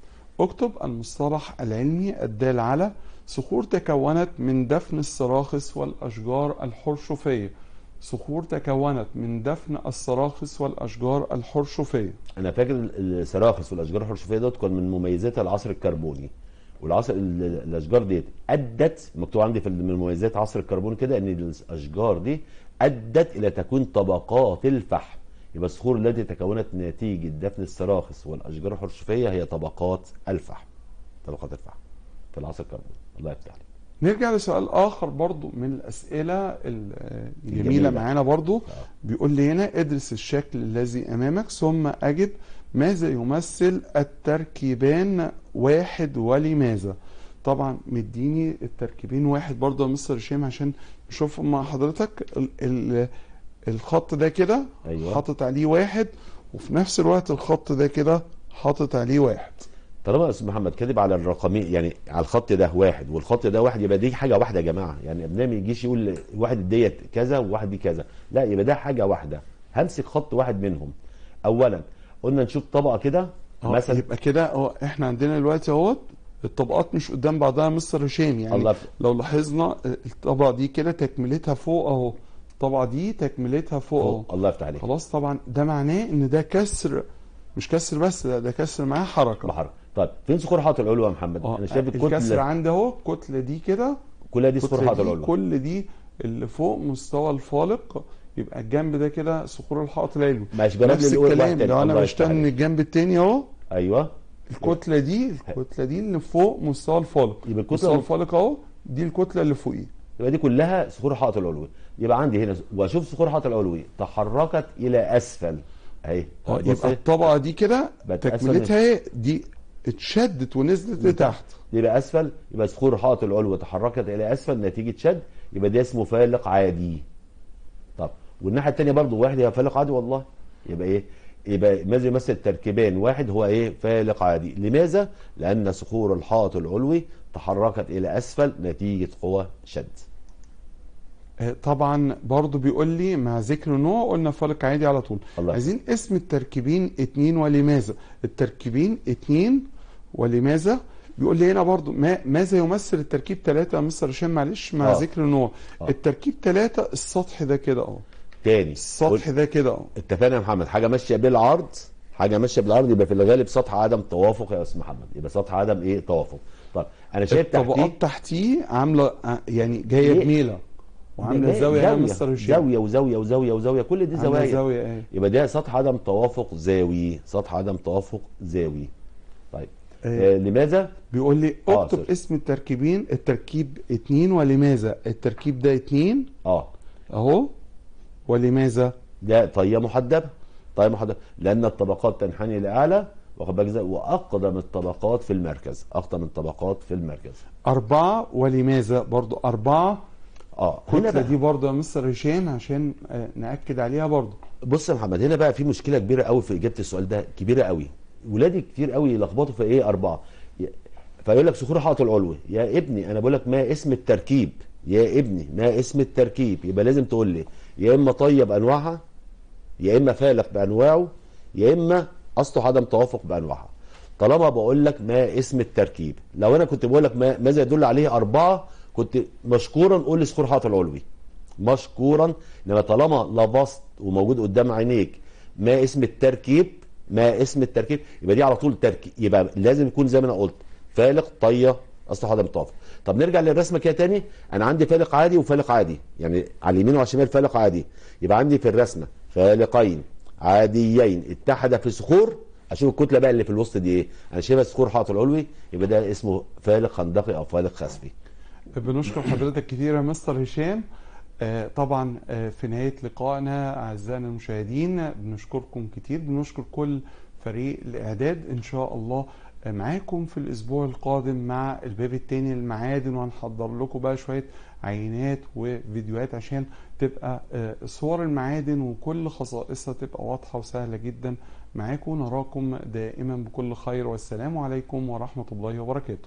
اكتب المصطلح العلمي الدال على صخور تكونت من دفن الصراخس والاشجار الحرشفيه صخور تكونت من دفن الصراخس والاشجار الحرشفيه انا فاكر ال- السراخس والاشجار الحرشفيه دوت كان من مميزاتها العصر الكربوني والعصر ال- ال- الاشجار ديت ادت مكتوب عندي في ال- من مميزات عصر الكربون كده ان الاشجار دي ادت الى تكوين طبقات الفحم يبقى الصخور التي تكونت نتيجه دفن السراخس والاشجار الحرشفيه هي طبقات الفحم طبقات الفحم في العصر الكربوني الله يفتح عليك نرجع لسؤال اخر برضو من الاسئله ال- آه، الجميله الجميلة. معانا برضو بيقول لي هنا ادرس الشكل الذي امامك ثم اجب ماذا يمثل التركيبان واحد ولماذا طبعا مديني التركيبين واحد برضو يا مستر هشام عشان نشوفهم مع حضرتك ال ال الخط ده كده أيوة. حاطط عليه واحد وفي نفس الوقت الخط ده كده حاطط عليه واحد طالما يا استاذ محمد كاتب على الرقمين يعني على الخط ده واحد والخط ده واحد يبقى دي حاجه واحده يا جماعه يعني ابننا ما يجيش يقول واحد ديت كذا وواحد دي كذا لا يبقى ده حاجه واحده همسك خط واحد منهم اولا قلنا نشوف طبقه كده اه مثلا يبقى كده اه احنا عندنا دلوقتي اهوت الطبقات مش قدام بعضها يا مستر هشام يعني الله لو لاحظنا الطبقه دي كده تكملتها فوق اهو الطبقه دي تكملتها فوق اهو الله يفتح عليك خلاص طبعا ده معناه ان ده كسر مش كسر بس ده, ده كسر معاه حركه بحر طيب فين صخور حائط العلو يا محمد اه انا شايف الكسر الكتله عندي اهو الكتله دي كده كلها دي صخور الكتله حائط دي العلو كل دي اللي فوق مستوى الفالق يبقى الجنب ده كده صخور الحائط العلوي ماشي جرب نفس لي الأول الكلام واحد تاني. لو انا الله بشتغل يفتح من عليك. الجنب التاني اهو ايوه الكتله دي الكتله دي اللي فوق مستوى الفالق يبقى الكتلة- مستوى الفالق اهو دي الكتله اللي فوقيه يبقى دي كلها صخور حائط العلوي يبقى عندي هنا واشوف صخور حائط العلوي تحركت الى اسفل اهي اه بص يبقى إيه؟ الطبقه دي كده بقت أسفل تكملتها ايه دي اتشدت ونزلت لتحت يبقى اسفل يبقى صخور الحائط العلوي تحركت الى اسفل نتيجه شد يبقى ده اسمه فالق عادي طب والناحيه الثانيه برضو واحد هي فالق عادي والله يبقى ايه يبقى ماذا يمثل تركيبان واحد هو ايه فالق عادي لماذا لان صخور الحائط العلوي تحركت الى اسفل نتيجه قوى شد آه، طبعا برضو بيقول لي مع ذكر نوع قلنا فالق عادي على طول الله. عايزين اسم التركيبين اتنين ولماذا التركيبين اتنين ولماذا بيقول لي هنا برضو ما ماذا يمثل التركيب ثلاثة يا مستر هشام معلش مع آه. ذكر نوع آه. التركيب ثلاثة السطح ده كده اهو تاني السطح ده كده اهو اتفقنا يا محمد حاجه ماشيه بالعرض حاجه ماشيه بالعرض يبقى في الغالب سطح عدم توافق يا استاذ محمد يبقى سطح عدم ايه توافق طب انا شايف تحتيه الطبقات تحتيه عامله آه، يعني جايه إيه؟ بميله وعامله زاوية زاويه يا مستر هشام زاوية وزاوية وزاوية وزاوية كل دي عامله زوايا زاويه ايه يبقى ده سطح عدم توافق زاوي سطح عدم توافق زاوي طيب آه. آه لماذا بيقول لي آه، اكتب سوري. اسم التركيبين التركيب اتنين ولماذا التركيب ده اتنين اه اهو ولماذا ده طيه محدبة طيه محدبة لأن الطبقات تنحني لأعلى واخد بالك ازاي وأقدم الطبقات في المركز أقدم الطبقات في المركز أربعة ولماذا برضو أربعة اه هنا الكتلة بقى دي برضو يا مستر هشام عشان آه، نأكد عليها برضو بص يا محمد هنا بقى في مشكله كبيره قوي في اجابه السؤال ده كبيره قوي ولادي كتير قوي يلخبطوا في ايه اربعه ي- فيقول لك صخور الحائط العلوي يا ابني انا بقول لك ما اسم التركيب يا ابني ما اسم التركيب يبقى لازم تقول لي يا اما طيه بانواعها يا اما فالق بانواعه يا اما اسطح عدم توافق بانواعها طالما بقول لك ما اسم التركيب لو انا كنت بقول لك ما ماذا يدل عليه اربعه كنت مشكورا قول لي صخور الحائط العلوي مشكورا انما طالما لبست وموجود قدام عينيك ما اسم التركيب ما اسم التركيب يبقى دي على طول تركيب يبقى لازم يكون زي ما انا قلت فالق طيه اسطح عدم توافق طب نرجع للرسمه كده تاني انا عندي فالق عادي وفالق عادي يعني على اليمين وعلى الشمال فالق عادي يبقى عندي في الرسمه فالقين عاديين اتحدا في صخور اشوف الكتله بقى اللي في الوسط دي ايه انا شايفها صخور حائط العلوي يبقى ده اسمه فالق خندقي او فالق خسفي بنشكر حضرتك كتير يا مستر هشام آه، طبعا آه، في نهاية لقائنا أعزائنا المشاهدين بنشكركم كتير بنشكر كل فريق الإعداد إن شاء الله آه، معاكم في الأسبوع القادم مع الباب التاني للمعادن وهنحضر لكم بقى شوية عينات وفيديوهات عشان تبقى آه، صور المعادن وكل خصائصها تبقى واضحة وسهلة جدا معاكم نراكم دائما بكل خير والسلام عليكم ورحمة الله وبركاته